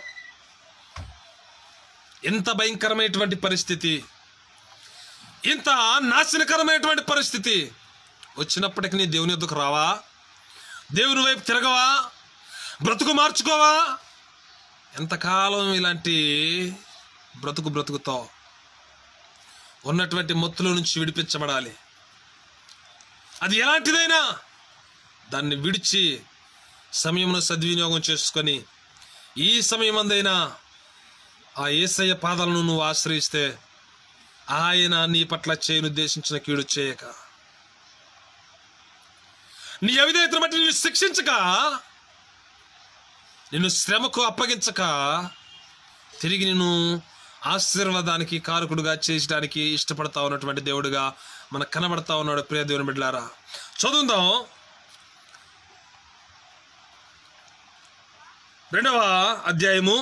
ఎంత భయంకరమైనటువంటి పరిస్థితి ఇంత నాశనకరమైనటువంటి పరిస్థితి వచ్చినప్పటికీ నీ దేవుని ఎద్దుకు రావా దేవుని వైపు తిరగవా బ్రతుకు మార్చుకోవా ఎంతకాలం ఇలాంటి బ్రతుకు బ్రతుకుతావు ఉన్నటువంటి మొత్తుల నుంచి విడిపించబడాలి అది ఎలాంటిదైనా దాన్ని విడిచి సమయమును సద్వినియోగం చేసుకొని ఈ సమయమందైనా ఆ ఏసయ్య పాదాలను నువ్వు ఆశ్రయిస్తే ఆయన నీ పట్ల చేయను ఉద్దేశించిన కీడు చేయక నీ అవిధేయతను బట్టి నిన్ను శిక్షించక నిన్ను శ్రమకు అప్పగించక తిరిగి నిన్ను ఆశీర్వాదానికి కారకుడుగా చేసడానికి ఇష్టపడతా ఉన్నటువంటి దేవుడుగా మనకు కనబడతా ఉన్నాడు ప్రియ దేవుని బిడ్డలారా చదువుదాం రెండవ అధ్యాయము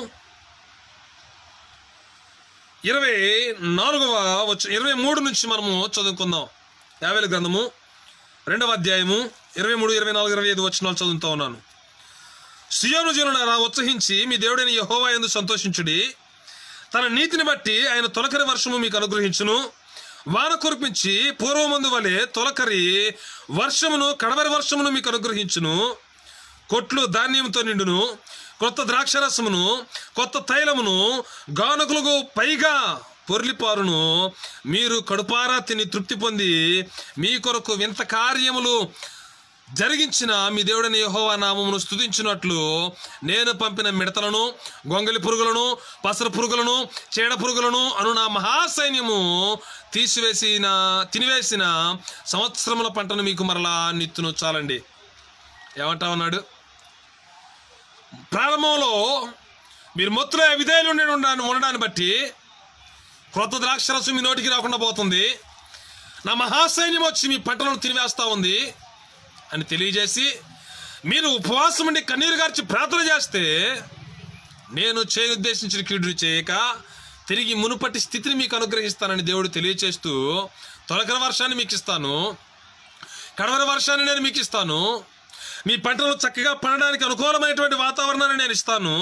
ఇరవై నాలుగవ వచ్చ ఇరవై మూడు నుంచి మనము చదువుకుందాం యాభై గ్రంథము రెండవ అధ్యాయము ఇరవై మూడు ఇరవై నాలుగు ఇరవై ఐదు వచ్చినాలు చదువుతూ ఉన్నాను సియోను జనులారా ఉత్సహించి మీ దేవుడైన యహోవా ఎందు సంతోషించుడి తన నీతిని బట్టి ఆయన తొలకరి వర్షము మీకు అనుగ్రహించును వాన కురిపించి పూర్వమందు వలె తొలకరి వర్షమును కడవరి వర్షమును మీకు అనుగ్రహించును కొట్లు ధాన్యంతో నిండును కొత్త ద్రాక్షరసమును కొత్త తైలమును గానుకులకు పైగా పొర్లిపారును మీరు కడుపారా తిని తృప్తి పొంది మీ కొరకు వింత కార్యములు జరిగించిన మీ దేవుడని యెహోవా నామమును స్తుతించినట్లు నేను పంపిన మిడతలను గొంగలి పురుగులను పసర పురుగులను చీడ పురుగులను అను నా మహాసైన్యము తీసివేసిన తినివేసిన సంవత్సరముల పంటను మీకు మరలా నిత్తును చాలండి ఏమంటా ఉన్నాడు ప్రారంభంలో మీరు మొత్తులో విధేయులు ఉండి ఉండడాన్ని ఉండడాన్ని బట్టి క్రొత్త ద్రాక్షరసం మీ నోటికి రాకుండా పోతుంది నా మహాసైన్యం వచ్చి మీ పంటలను తినివేస్తా ఉంది అని తెలియజేసి మీరు ఉపవాసం ఉండి కన్నీరు గార్చి ప్రార్థన చేస్తే నేను చేయనుద్దేశించిన కీడుని చేయక తిరిగి మునుపటి స్థితిని మీకు అనుగ్రహిస్తానని దేవుడు తెలియచేస్తూ తొలకర వర్షాన్ని మీకు ఇస్తాను కడవర వర్షాన్ని నేను మీకు ఇస్తాను మీ పంటలు చక్కగా పండడానికి అనుకూలమైనటువంటి వాతావరణాన్ని నేను ఇస్తాను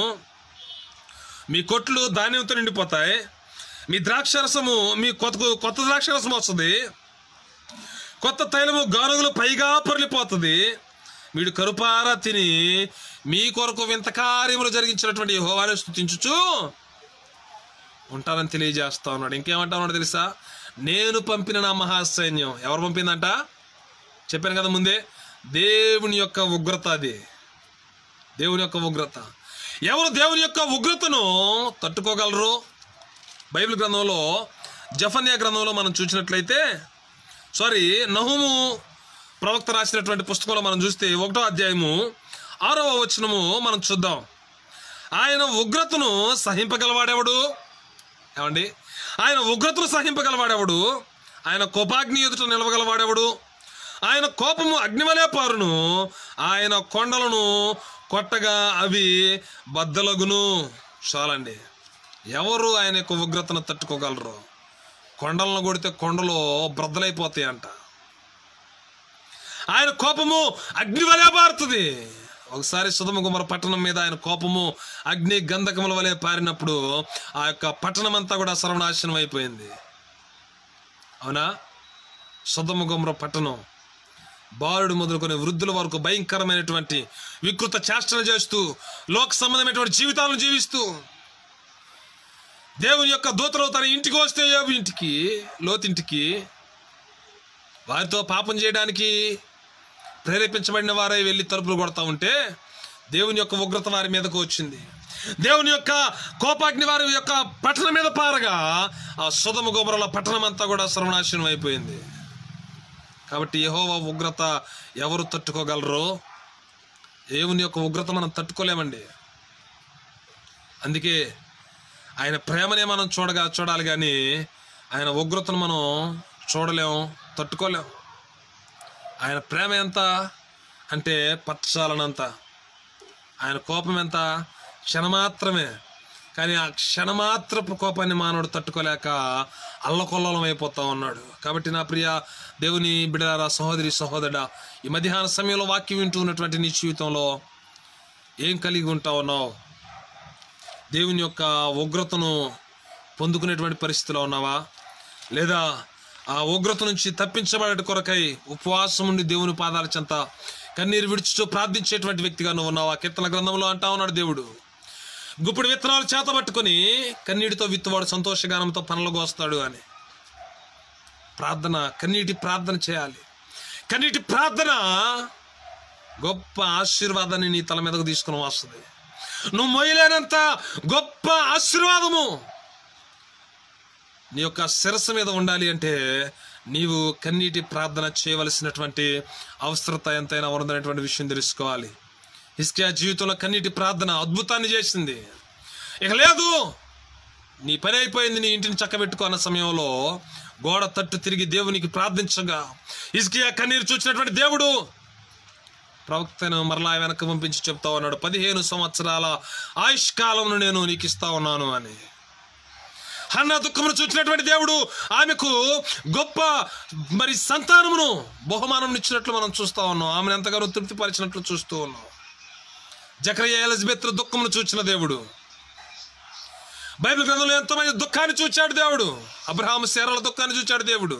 మీ కొట్లు ధాన్యంతో నిండిపోతాయి మీ ద్రాక్షరసము మీ కొత్త కొత్త ద్రాక్షరసం వస్తుంది కొత్త తైలము గానుగులు పైగా పొరలిపోతుంది వీడు కరుపారా తిని మీ కొరకు వింత కార్యములు జరిగించినటువంటి హోవాను స్థుతించుచు ఉంటానని తెలియజేస్తా ఉన్నాడు ఇంకేమంటా ఉన్నాడు తెలుసా నేను పంపిన నా మహాసైన్యం ఎవరు పంపిందంట చెప్పాను కదా ముందే దేవుని యొక్క ఉగ్రత అది దేవుని యొక్క ఉగ్రత ఎవరు దేవుని యొక్క ఉగ్రతను తట్టుకోగలరు బైబిల్ గ్రంథంలో జఫన్యా గ్రంథంలో మనం చూసినట్లయితే సారీ నహుము ప్రవక్త రాసినటువంటి పుస్తకంలో మనం చూస్తే ఒకటో అధ్యాయము ఆరవ వచనము మనం చూద్దాం ఆయన ఉగ్రతను సహింపగలవాడెవడు ఏమండి ఆయన ఉగ్రతను సహింపగలవాడెవడు ఆయన కోపాగ్ని ఎదుట నిలవగలవాడెవడు ఆయన కోపము అగ్నివలే పారును ఆయన కొండలను కొట్టగా అవి బద్దలగును చాలండి ఎవరు ఆయన యొక్క ఉగ్రతను తట్టుకోగలరు కొండలను కొడితే కొండలు బ్రద్దలైపోతాయి అంట ఆయన కోపము అగ్ని వలె పారుతుంది ఒకసారి సుధమగుమర పట్టణం మీద ఆయన కోపము అగ్ని గంధకముల వలె పారినప్పుడు ఆ యొక్క పట్టణం అంతా కూడా సర్వనాశనం అయిపోయింది అవునా సుధమగుమర పట్టణం బాలుడు మొదలుకొని వృద్ధుల వరకు భయంకరమైనటువంటి వికృత చేష్టలు చేస్తూ లోక సంబంధమైనటువంటి జీవితాలను జీవిస్తూ దేవుని యొక్క దూతలు తన ఇంటికి వస్తే యోబు ఇంటికి లోతింటికి వారితో పాపం చేయడానికి ప్రేరేపించబడిన వారే వెళ్ళి తలుపులు కొడతా ఉంటే దేవుని యొక్క ఉగ్రత వారి మీదకు వచ్చింది దేవుని యొక్క కోపాగ్ని వారి యొక్క పట్టణం మీద పారగా ఆ సుధమ గోపురాల పట్టణం అంతా కూడా సర్వనాశనం అయిపోయింది కాబట్టి యెహోవా ఉగ్రత ఎవరు తట్టుకోగలరో దేవుని యొక్క ఉగ్రత మనం తట్టుకోలేమండి అందుకే ఆయన ప్రేమనే మనం చూడగా చూడాలి కానీ ఆయన ఉగ్రతను మనం చూడలేం తట్టుకోలేం ఆయన ప్రేమ ఎంత అంటే పచ్చసాలనంత ఆయన కోపం ఎంత క్షణమాత్రమే కానీ ఆ క్షణమాత్రపు కోపాన్ని మానవుడు తట్టుకోలేక అల్లకొల్లం అయిపోతా ఉన్నాడు కాబట్టి నా ప్రియ దేవుని బిడలారా సహోదరి సహోదరుడా ఈ మధ్యాహ్న సమయంలో వాక్యం వింటూ ఉన్నటువంటి నీ జీవితంలో ఏం కలిగి ఉంటా ఉన్నావు దేవుని యొక్క ఉగ్రతను పొందుకునేటువంటి పరిస్థితిలో ఉన్నావా లేదా ఆ ఉగ్రత నుంచి తప్పించబడే కొరకై ఉపవాసం ఉండి దేవుని పాదాల చెంత కన్నీరు విడుచుతూ ప్రార్థించేటువంటి వ్యక్తిగా నువ్వు ఉన్నావా కీర్తన గ్రంథంలో అంటా ఉన్నాడు దేవుడు గుప్పుడు విత్తనాలు చేత పట్టుకొని కన్నీటితో విత్తువాడు సంతోషగానంతో పనులు కోస్తాడు అని ప్రార్థన కన్నీటి ప్రార్థన చేయాలి కన్నీటి ప్రార్థన గొప్ప ఆశీర్వాదాన్ని నీ తల మీదకు తీసుకుని వస్తుంది నువ్వు మొయ్యలేనంత గొప్ప ఆశీర్వాదము నీ యొక్క శిరస్సు మీద ఉండాలి అంటే నీవు కన్నీటి ప్రార్థన చేయవలసినటువంటి అవసరత ఎంతైనా ఉన్నదనేటువంటి విషయం తెలుసుకోవాలి హిస్కియా జీవితంలో కన్నీటి ప్రార్థన అద్భుతాన్ని చేసింది ఇక లేదు నీ పని అయిపోయింది నీ ఇంటిని చక్కబెట్టుకో అన్న సమయంలో గోడ తట్టు తిరిగి దేవునికి ప్రార్థించగా హిస్కియా కన్నీరు చూసినటువంటి దేవుడు ప్రవక్తను మరలా వెనక్కి పంపించి చెప్తా ఉన్నాడు పదిహేను సంవత్సరాల ఆయుష్ కాలంను నేను నీకు ఇస్తా ఉన్నాను అని హన్న దుఃఖమును చూసినటువంటి దేవుడు ఆమెకు గొప్ప మరి సంతానమును బహుమానం ఇచ్చినట్లు మనం చూస్తా ఉన్నాం ఆమెను ఎంతగానో తృప్తిపరిచినట్లు చూస్తూ ఉన్నాం జకరయ్య ఎలిజబెత్ దుఃఖమును చూచిన దేవుడు బైబిల్ గ్రంథంలో ఎంతమంది దుఃఖాన్ని చూచాడు దేవుడు అబ్రహాము శేరల దుఃఖాన్ని చూచాడు దేవుడు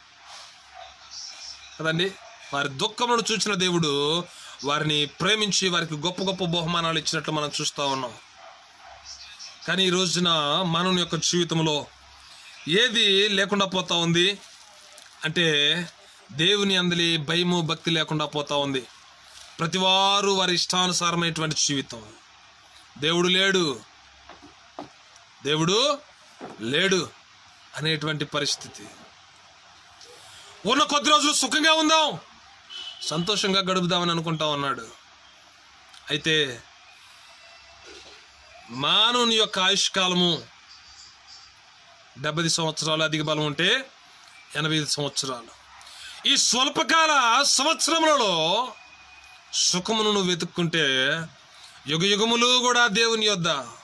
కదండి వారి దుఃఖమును చూచిన దేవుడు వారిని ప్రేమించి వారికి గొప్ప గొప్ప బహుమానాలు ఇచ్చినట్లు మనం చూస్తూ ఉన్నాం కానీ ఈ రోజున మానవుని యొక్క జీవితంలో ఏది లేకుండా పోతా ఉంది అంటే దేవుని అందలి భయము భక్తి లేకుండా పోతా ఉంది ప్రతివారు వారి ఇష్టానుసారమైనటువంటి జీవితం దేవుడు లేడు దేవుడు లేడు అనేటువంటి పరిస్థితి ఉన్న కొద్ది రోజులు సుఖంగా ఉందాం సంతోషంగా గడుపుదామని అనుకుంటా ఉన్నాడు అయితే మానవుని యొక్క ఆయుష్కాలము డెబ్బై సంవత్సరాలు అధిక బలం ఉంటే ఎనభై ఐదు సంవత్సరాలు ఈ స్వల్పకాల సంవత్సరములలో సుఖమును నువ్వు వెతుక్కుంటే యుగ యుగములు కూడా దేవుని యొద్ద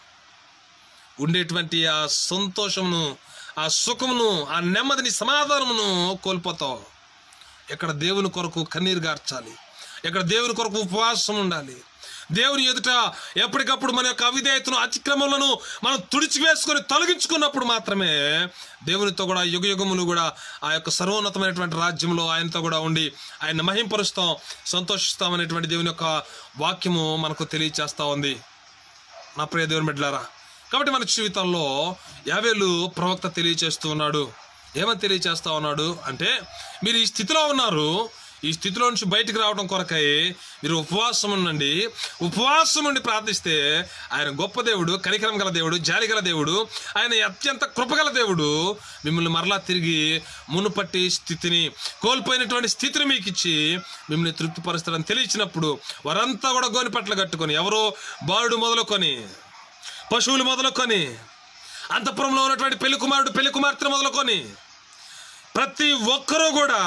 ఉండేటువంటి ఆ సంతోషమును ఆ సుఖమును ఆ నెమ్మదిని సమాధానమును కోల్పోతావు ఎక్కడ దేవుని కొరకు కన్నీరు గార్చాలి ఎక్కడ దేవుని కొరకు ఉపవాసం ఉండాలి దేవుని ఎదుట ఎప్పటికప్పుడు మన యొక్క అవిధేయతను అతిక్రమలను మనం తుడిచివేసుకొని తొలగించుకున్నప్పుడు మాత్రమే దేవునితో కూడా యుగ యుగములు కూడా ఆ యొక్క సర్వోన్నతమైనటువంటి రాజ్యంలో ఆయనతో కూడా ఉండి ఆయన మహింపరుస్తాం సంతోషిస్తాం అనేటువంటి దేవుని యొక్క వాక్యము మనకు తెలియచేస్తా ఉంది నా ప్రియ దేవుని బిడ్డలారా కాబట్టి మన జీవితంలో యావేలు ప్రవక్త తెలియచేస్తూ ఉన్నాడు ఏమని తెలియచేస్తా ఉన్నాడు అంటే మీరు ఈ స్థితిలో ఉన్నారు ఈ స్థితిలో నుంచి బయటికి రావడం కొరకై మీరు ఉపవాసం ఉండండి ఉపవాసం ఉండి ప్రార్థిస్తే ఆయన గొప్ప దేవుడు కనికరం గల దేవుడు జాలి గల దేవుడు ఆయన అత్యంత కృపగల దేవుడు మిమ్మల్ని మరలా తిరిగి మునుపట్టి స్థితిని కోల్పోయినటువంటి స్థితిని మీకు ఇచ్చి మిమ్మల్ని తృప్తిపరుస్తాడని తెలియచినప్పుడు వారంతా కూడా గోనిపట్లు కట్టుకొని ఎవరో బాలుడు మొదలుకొని పశువులు మొదలుకొని అంతఃపురంలో ఉన్నటువంటి పెళ్లి కుమారుడు పెళ్లి కుమార్తెను మొదలుకొని ప్రతి ఒక్కరూ కూడా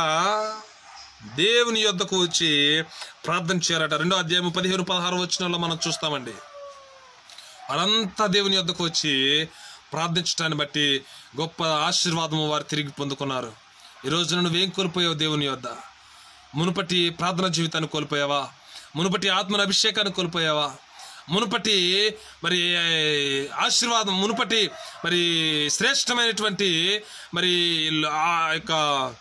దేవుని యొద్దకు వచ్చి ప్రార్థన చేయాలట రెండో అధ్యాయం పదిహేను పదహారు వచ్చినలో మనం చూస్తామండి వాళ్ళంతా దేవుని యొద్దకు వచ్చి ప్రార్థించడాన్ని బట్టి గొప్ప ఆశీర్వాదము వారు తిరిగి పొందుకున్నారు ఈ రోజున నువ్వేం కోల్పోయావు దేవుని యొద్ద మునుపటి ప్రార్థన జీవితాన్ని కోల్పోయావా మునుపటి ఆత్మల అభిషేకాన్ని కోల్పోయావా మునుపటి మరి ఆశీర్వాదం మునుపటి మరి శ్రేష్టమైనటువంటి మరి ఆ యొక్క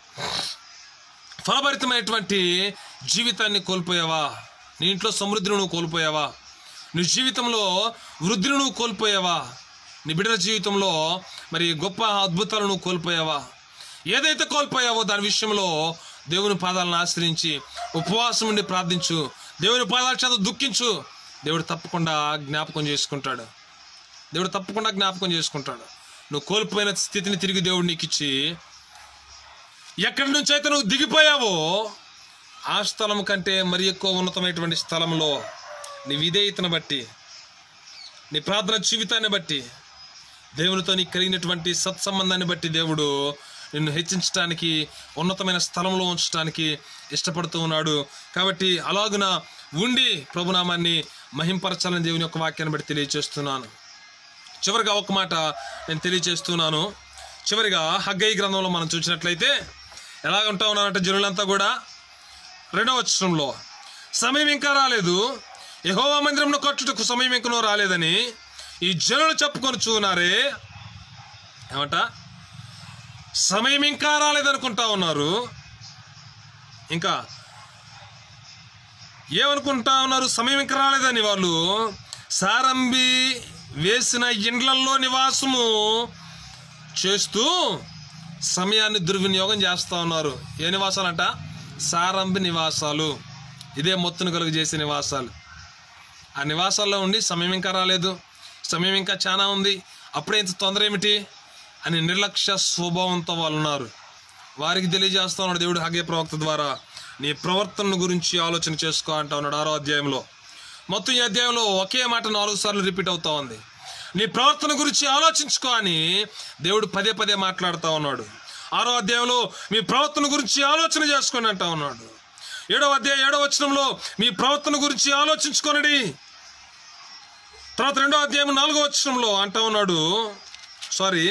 ఫలభరితమైనటువంటి జీవితాన్ని కోల్పోయావా నీ ఇంట్లో సమృద్ధిని నువ్వు కోల్పోయావా నీ జీవితంలో వృద్ధిని నువ్వు కోల్పోయావా నీ బిడ్డల జీవితంలో మరి గొప్ప అద్భుతాలను నువ్వు కోల్పోయావా ఏదైతే కోల్పోయావో దాని విషయంలో దేవుని పాదాలను ఆశ్రయించి ఉపవాసం ఉండి ప్రార్థించు దేవుని పాదాల చేత దుఃఖించు దేవుడు తప్పకుండా జ్ఞాపకం చేసుకుంటాడు దేవుడు తప్పకుండా జ్ఞాపకం చేసుకుంటాడు నువ్వు కోల్పోయిన స్థితిని తిరిగి దేవుడు నీకు ఇచ్చి ఎక్కడి నుంచి అయితే నువ్వు దిగిపోయావో ఆ స్థలం కంటే మరి ఎక్కువ ఉన్నతమైనటువంటి స్థలంలో నీ విధేయతను బట్టి నీ ప్రార్థన జీవితాన్ని బట్టి దేవునితో నీకు కలిగినటువంటి సత్సంబంధాన్ని బట్టి దేవుడు నిన్ను హెచ్చించడానికి ఉన్నతమైన స్థలంలో ఉంచడానికి ఇష్టపడుతూ ఉన్నాడు కాబట్టి అలాగున ఉండి ప్రభునామాన్ని మహింపరచాలని దేవుని యొక్క వాక్యాన్ని బట్టి తెలియజేస్తున్నాను చివరిగా ఒక మాట నేను తెలియజేస్తున్నాను చివరిగా హగ్గయి గ్రంథంలో మనం చూసినట్లయితే ఎలాగ ఉంటా ఉన్నారంటే జనులంతా కూడా రెండవ వచనంలో సమయం ఇంకా రాలేదు యెహోవా మందిరంను కట్టుటకు సమయం ఇంకనో రాలేదని ఈ జనులు చెప్పుకొని చూనారే ఏమంట సమయం ఇంకా రాలేదనుకుంటా ఉన్నారు ఇంకా ఏమనుకుంటా ఉన్నారు సమయం ఇంకా రాలేదని వాళ్ళు సారంబి వేసిన ఇండ్లల్లో నివాసము చేస్తూ సమయాన్ని దుర్వినియోగం చేస్తూ ఉన్నారు ఏ నివాసాలంట సారంబి నివాసాలు ఇదే మొత్తును కలుగు చేసే నివాసాలు ఆ నివాసాల్లో ఉండి సమయం ఇంకా రాలేదు సమయం ఇంకా చాలా ఉంది అప్పుడే ఇంత తొందర ఏమిటి అని నిర్లక్ష్య స్వభావంతో వాళ్ళు ఉన్నారు వారికి తెలియజేస్తా ఉన్నాడు దేవుడు హగే ప్రవక్త ద్వారా నీ ప్రవర్తన గురించి ఆలోచన చేసుకో అంటా ఉన్నాడు ఆరో అధ్యాయంలో మొత్తం ఈ అధ్యాయంలో ఒకే మాట నాలుగు సార్లు రిపీట్ అవుతా ఉంది నీ ప్రవర్తన గురించి ఆలోచించుకో అని దేవుడు పదే పదే మాట్లాడుతూ ఉన్నాడు ఆరో అధ్యాయంలో మీ ప్రవర్తన గురించి ఆలోచన చేసుకోండి అంటా ఉన్నాడు ఏడవ అధ్యాయం ఏడవ వచనంలో మీ ప్రవర్తన గురించి ఆలోచించుకొనడి తర్వాత రెండో అధ్యాయం నాలుగో వచనంలో అంటా ఉన్నాడు సారీ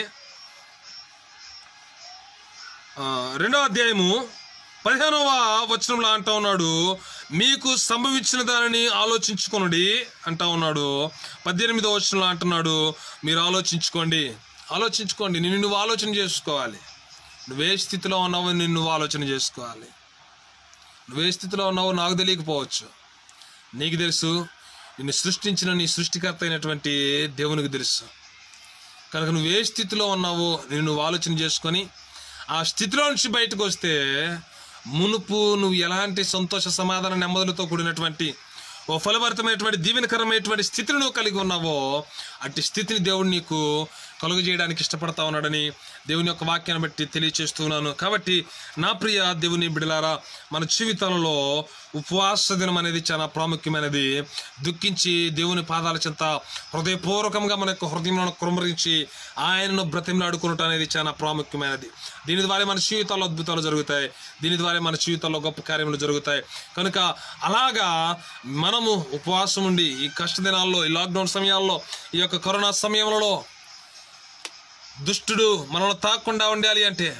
ఆ, రెండో అధ్యాయము పదిహేనవ వచనంలో అంటా ఉన్నాడు మీకు సంభవించిన దానిని ఆలోచించుకొనుడి అంటా ఉన్నాడు పద్దెనిమిదో వచనంలో అంటున్నాడు మీరు ఆలోచించుకోండి ఆలోచించుకోండి నిన్ను నువ్వు ఆలోచన చేసుకోవాలి నువ్వే స్థితిలో ఉన్నావో నిన్ను నువ్వు ఆలోచన చేసుకోవాలి నువ్వే స్థితిలో ఉన్నావో నాకు తెలియకపోవచ్చు నీకు తెలుసు నిన్ను సృష్టించిన నీ సృష్టికర్త అయినటువంటి దేవునికి తెలుసు కనుక నువ్వు ఏ స్థితిలో ఉన్నావో నేను నువ్వు ఆలోచన చేసుకొని ఆ స్థితిలో నుంచి బయటకు వస్తే మునుపు నువ్వు ఎలాంటి సంతోష సమాధాన నెమ్మదులతో కూడినటువంటి ఓ ఫలభరితమైనటువంటి దీవెనకరమైనటువంటి స్థితిని నువ్వు కలిగి ఉన్నావో అట్టి స్థితిని దేవుడు నీకు కలుగజేయడానికి ఇష్టపడతా ఉన్నాడని దేవుని యొక్క వాక్యాన్ని బట్టి తెలియచేస్తున్నాను కాబట్టి నా ప్రియ దేవుని బిడలారా మన జీవితంలో ఉపవాస దినం అనేది చాలా ప్రాముఖ్యమైనది దుఃఖించి దేవుని పాదాల చెంత హృదయపూర్వకంగా మన యొక్క హృదయంలో కుమరించి ఆయనను బ్రతిమలాడుకున్నట్టు అనేది చాలా ప్రాముఖ్యమైనది దీని ద్వారా మన జీవితాల్లో అద్భుతాలు జరుగుతాయి దీని ద్వారా మన జీవితాల్లో గొప్ప కార్యములు జరుగుతాయి కనుక అలాగా మనము ఉపవాసం ఉండి ఈ కష్ట దినాల్లో ఈ లాక్డౌన్ సమయాల్లో ఈ యొక్క కరోనా సమయంలో దుష్టుడు మనల్ని తాకుండా ఉండాలి అంటే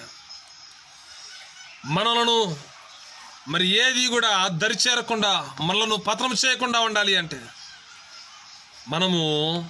మనలను మరి ఏది కూడా దరిచేరకుండా మనలను పతనం చేయకుండా ఉండాలి అంటే మనము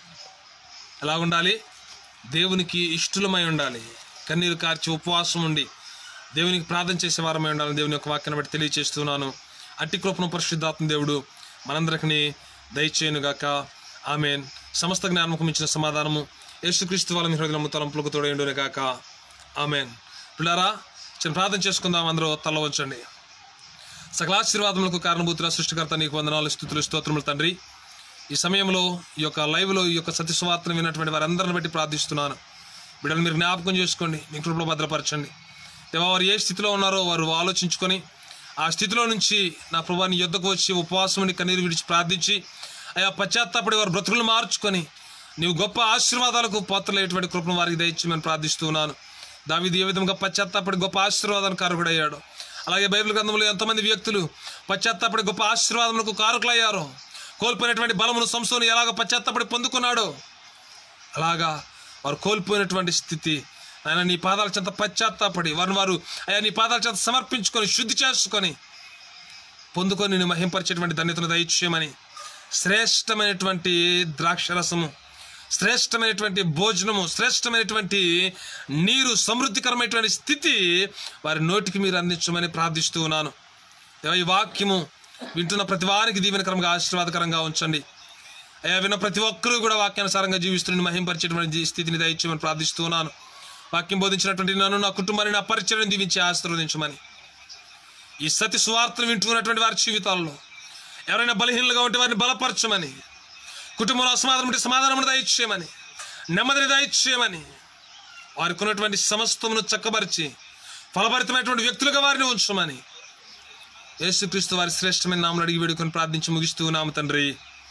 ఎలా ఉండాలి దేవునికి ఇష్టలమై ఉండాలి కన్నీరు కార్చి ఉపవాసం ఉండి దేవునికి ప్రార్థన చేసే వారమై ఉండాలని దేవుని యొక్క వాక్యాన్ని బట్టి తెలియచేస్తున్నాను అట్టి కృపను పరిశుద్ధాత్మ దేవుడు మనందరికీ దయచేయునుగాక ఆమెన్ సమస్త జ్ఞానముకు మించిన సమాధానము యేసుక్రీస్తు వాళ్ళ మీ హృదయము తలంపులకు తోడైండును గాక ఆమెన్ పిల్లారా చిన్న ప్రార్థన చేసుకుందాం అందరూ తల వంచండి సకలాశీర్వాదములకు కారణభూతుల సృష్టికర్త నీకు వందనాలు స్థుతులు స్తోత్రములు తండ్రి ఈ సమయంలో ఈ యొక్క లైవ్లో ఈ యొక్క సత్యస్వార్తను విన్నటువంటి వారందరిని బట్టి ప్రార్థిస్తున్నాను బిడ్డలు మీరు జ్ఞాపకం చేసుకోండి మీ కృపలో భద్రపరచండి దేవా వారు ఏ స్థితిలో ఉన్నారో వారు ఆలోచించుకొని ఆ స్థితిలో నుంచి నా ప్రభాని యుద్ధకు వచ్చి ఉపవాసముని కన్నీరు విడిచి ప్రార్థించి ఆయా పశ్చాత్తాపడి వారు బ్రతుకులు మార్చుకొని నీవు గొప్ప ఆశీర్వాదాలకు పాత్రలైనటువంటి కృపను వారికి దయచేయమని ప్రార్థిస్తున్నాను దావిది ఏ విధంగా పశ్చాత్తాపడి గొప్ప ఆశీర్వాదానికి కారకుడయ్యాడు అలాగే బైబిల్ గ్రంథంలో ఎంతమంది వ్యక్తులు పశ్చాత్తాపడి గొప్ప ఆశీర్వాదములకు కారకులయ్యారో కోల్పోయినటువంటి బలమును సంస్థను ఎలాగ పశ్చాత్తాపడి పొందుకున్నాడో అలాగా వారు కోల్పోయినటువంటి స్థితి ఆయన నీ పాదాల చెంత పశ్చాత్తాపడి వారిని వారు అయ్యా నీ పాదాల చెంత సమర్పించుకొని శుద్ధి చేసుకొని పొందుకొని నేను మహింపరిచేటువంటి ధన్యతను దయచేయమని శ్రేష్టమైనటువంటి ద్రాక్షరసము శ్రేష్టమైనటువంటి భోజనము శ్రేష్టమైనటువంటి నీరు సమృద్ధికరమైనటువంటి స్థితి వారి నోటికి మీరు అందించమని ప్రార్థిస్తూ ఉన్నాను దేవా, ఈ వాక్యము వింటున్న ప్రతి వారికి దీవెనకరంగా ఆశీర్వాదకరంగా ఉంచండి అయ్యా విన్న ప్రతి ఒక్కరూ కూడా వాక్యానుసారంగా జీవిస్తున్న మహింపరిచేటువంటి జీ- స్థితిని దయచేయమని ప్రార్థిస్తున్నాను వాక్యం బోధించినటువంటి నన్ను నా కుటుంబాన్ని నా పరిచయం దీవించి ఆశీర్వదించమని ఈ సతి సువార్తను వింటున్నటువంటి వారి జీవితాల్లో ఎవరైనా బలహీనలుగా ఉంటే వారిని బలపరచమని కుటుంబంలో అసమాధానం ఉంటే సమాధానం దయచేయమని నెమ్మదిని దయచేయమని వారికి ఉన్నటువంటి సమస్తమును చక్కబరిచి ఫలభరితమైనటువంటి వ్యక్తులుగా వారిని ఉంచమని యేసుక్రీస్తు వారి శ్రేష్టమైన నామలు అడిగి వేడుకొని ప్రార్థించి ముగిస్తూ ఉన్నాము తండ్రి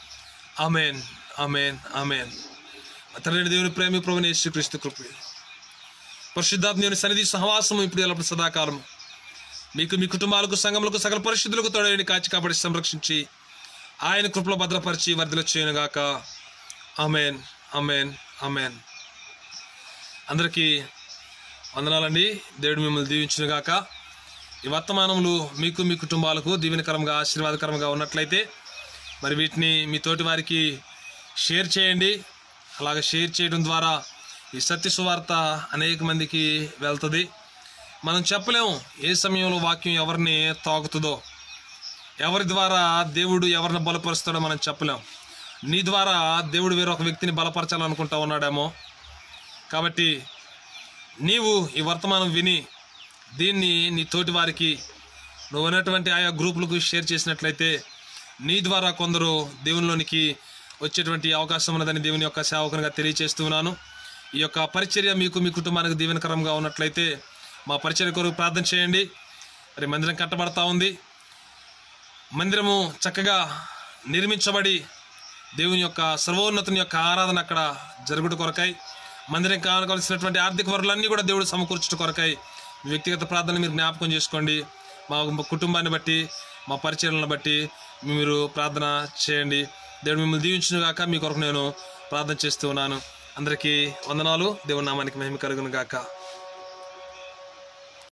ఆమెన్ ఆమెన్ ఆమెన్ తండ్రి దేవుని ప్రేమి ప్రభుని యేసుక్రీస్తు కృప పరిశుద్ధాత్మ దేవుని సన్నిధి సహవాసము ఇప్పుడు ఎల్లప్పుడు సదాకాలం మీకు మీ కుటుంబాలకు సంఘములకు సకల పరిశుద్ధులకు తోడని కాచి కాబట్టి సంరక్షించి ఆయన కృపలో భద్రపరిచి వర్ధల చేయనుగాక అమేన్ అమేన్ అమేన్ అందరికీ వందనాలండి దేవుడు మిమ్మల్ని దీవించునుగాక ఈ వర్తమానములు మీకు మీ కుటుంబాలకు దీవెనకరంగా ఆశీర్వాదకరంగా ఉన్నట్లయితే మరి వీటిని మీ తోటి వారికి షేర్ చేయండి అలాగ షేర్ చేయడం ద్వారా ఈ సత్య సువార్త అనేక మందికి వెళ్తుంది మనం చెప్పలేం ఏ సమయంలో వాక్యం ఎవరిని తాకుతుందో ఎవరి ద్వారా దేవుడు ఎవరిని బలపరుస్తాడో మనం చెప్పలేం నీ ద్వారా దేవుడు వేరొక వ్యక్తిని బలపరచాలనుకుంటా ఉన్నాడేమో కాబట్టి నీవు ఈ వర్తమానం విని దీన్ని నీ తోటి వారికి నువ్వు ఉన్నటువంటి ఆయా గ్రూపులకు షేర్ చేసినట్లయితే నీ ద్వారా కొందరు దేవునిలోనికి వచ్చేటువంటి అవకాశం ఉన్నదని దేవుని యొక్క సేవకునిగా తెలియజేస్తున్నాను ఈ యొక్క పరిచర్య మీకు మీ కుటుంబానికి దీవెనకరంగా ఉన్నట్లయితే మా పరిచర్య కొరకు ప్రార్థన చేయండి మరి మందిరం కట్టబడతా ఉంది మందిరము చక్కగా నిర్మించబడి దేవుని యొక్క సర్వోన్నతుని యొక్క ఆరాధన అక్కడ జరుగుట కొరకై మందిరం కావలసినటువంటి ఆర్థిక వనరులన్నీ కూడా దేవుడు సమకూర్చుట కొరకై మీ వ్యక్తిగత ప్రార్థన మీరు జ్ఞాపకం చేసుకోండి మా కుటుంబాన్ని బట్టి మా పరిచయాలను బట్టి మీరు ప్రార్థన చేయండి దేవుడు మిమ్మల్ని దీవించును గాక మీ కొరకు నేను ప్రార్థన చేస్తూ ఉన్నాను అందరికీ వందనాలు దేవుని నామానికి మహిమ కలుగును గాక